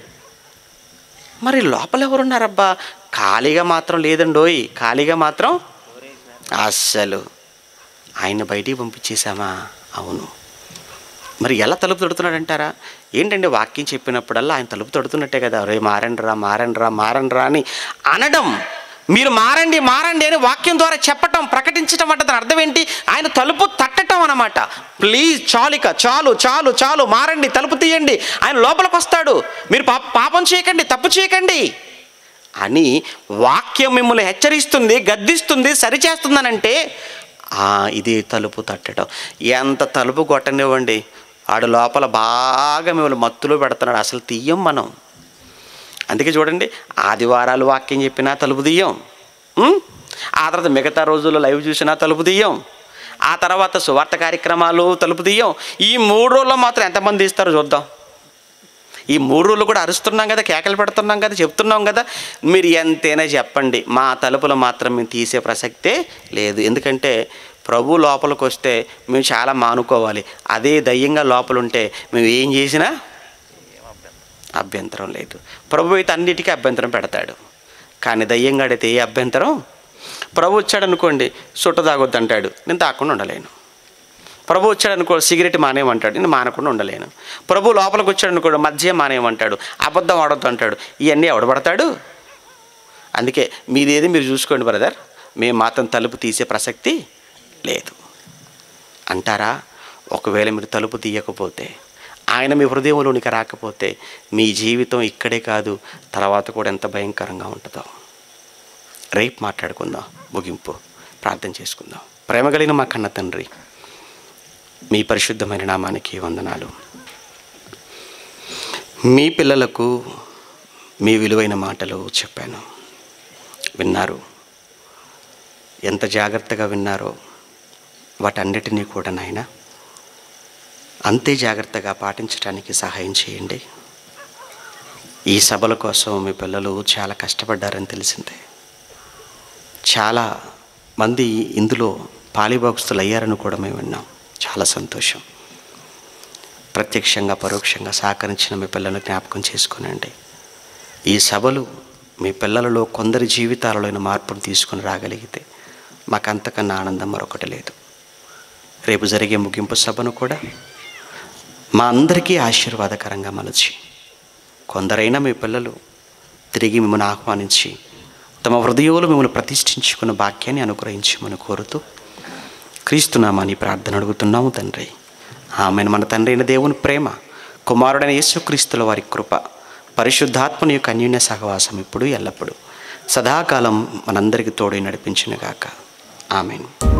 మరి లోపల ఎవరున్నారబ్బా ఖాళీగా మాత్రం లేదండోయ్ ఖాళీగా మాత్రం అస్సలు ఆయన బయటికి పంపించేశామా అవును మరి ఎలా తలుపు తడుతున్నాడంటారా ఏంటంటే వాక్యం చెప్పినప్పుడల్లా ఆయన తలుపు తడుతున్నట్టే కదా రే మారండి రా మారండి రా మారండి రా అని అనడం మీరు మారండి మారండి అని వాక్యం ద్వారా చెప్పటం ప్రకటించటం అంటే దాని అర్థం ఏంటి ఆయన తలుపు తట్టటం అన్నమాట ప్లీజ్ చాలిక చాలు చాలు చాలు మారండి తలుపు తీయండి ఆయన లోపలికి వస్తాడు మీరు పాప పాపం చేయకండి తప్పు చేయకండి అని వాక్యం మిమ్మల్ని హెచ్చరిస్తుంది గద్దిస్తుంది సరిచేస్తుందనంటే ఆ, ఇది తలుపు తట్టడం ఎంత తలుపు కొట్టనివ్వండి ఆడు లోపల బాగా మిమ్మల్ని మత్తులో పెడుతున్నాడు అసలు తీయం మనం అందుకే చూడండి ఆదివారాలు వాక్యం చెప్పినా తలుపు తీయం ఉం? ఆ తర్వాత మిగతా రోజుల్లో లైవ్ చూసినా తలుపు తీయం ఆ తర్వాత సువార్త కార్యక్రమాలు తలుపు తీయం ఈ మూడు రోజుల్లో మాత్రం ఎంతమంది తీస్తారో చూద్దాం ఈ మూడు రోజులు కూడా అరుస్తున్నాం కదా కేకలు పెడుతున్నాం కదా చెప్తున్నాం కదా మీరు ఎంతైనా చెప్పండి మా తలుపులు మాత్రం మేము తీసే ప్రసక్తే లేదు ఎందుకంటే ప్రభు లోపలికి వస్తే మేము చాలా మానుకోవాలి అదే దయ్యంగా లోపల ఉంటే మేము ఏం చేసినా అభ్యంతరం లేదు ప్రభు అయితే అన్నిటికీ అభ్యంతరం పెడతాడు కానీ దయ్యంగాడైతే ఏ అభ్యంతరం ప్రభు వచ్చాడు అనుకోండి సుట్ట తాగొద్దు అంటాడు నేను తాగకుండా ఉండలేను ప్రభు వచ్చాడు అనుకో సిగరెట్ మానేయమంటాడు నేను మానకుండా ఉండలేను ప్రభు లోపలికి వచ్చాడు అనుకోడు మధ్య మానేయమంటాడు అబద్ధం ఆడొద్దు అంటాడు ఇవన్నీ ఎవడు పడతాడు అందుకే మీదేది మీరు చూసుకోండి బ్రదర్ మేము మాత్రం తలుపు తీసే ప్రసక్తి లేదు అంటారా ఒకవేళ మీరు తలుపు తీయకపోతే ఆయన మీ హృదయంలోనికి రాకపోతే మీ జీవితం ఇక్కడే కాదు తర్వాత కూడా ఎంత భయంకరంగా ఉంటుందో రేపు మాట్లాడుకుందాం ముగింపు ప్రార్థన చేసుకుందాం ప్రేమ కలిగిన మా కన్న తండ్రి మీ పరిశుద్ధమైన నామానికి వందనాలు మీ పిల్లలకు మీ విలువైన మాటలు చెప్పాను విన్నారు ఎంత జాగ్రత్తగా విన్నారో వాటన్నిటినీ కూడా నాయన అంతే జాగ్రత్తగా పాటించడానికి సహాయం చేయండి ఈ సభల కోసం మీ పిల్లలు చాలా కష్టపడ్డారని తెలిసిందే చాలా మంది ఇందులో పాలిభాగస్తులు అయ్యారని కూడా మేము విన్నాం చాలా సంతోషం ప్రత్యక్షంగా పరోక్షంగా సహకరించిన మీ పిల్లలను జ్ఞాపకం చేసుకునండి ఈ సభలు మీ పిల్లలలో కొందరి జీవితాలలో మార్పును తీసుకుని రాగలిగితే మాకు అంతకన్నా ఆనందం మరొకటి లేదు రేపు జరిగే ముగింపు సభను కూడా మా అందరికీ ఆశీర్వాదకరంగా మలచి కొందరైనా మీ పిల్లలు తిరిగి మిమ్మల్ని ఆహ్వానించి తమ హృదయంలో మిమ్మల్ని ప్రతిష్ఠించుకున్న భాగ్యాన్ని అనుగ్రహించమని కోరుతూ క్రీస్తునామాని ప్రార్థన అడుగుతున్నాము తండ్రి ఆమెను మన తండ్రి అయిన దేవుని ప్రేమ కుమారుడైన యేసుక్రీస్తుల వారి కృప పరిశుద్ధాత్మని యొక్క అన్యోన్య సహవాసం ఇప్పుడు ఎల్లప్పుడూ సదాకాలం మనందరికీ తోడై నడిపించినగాక ఆమెను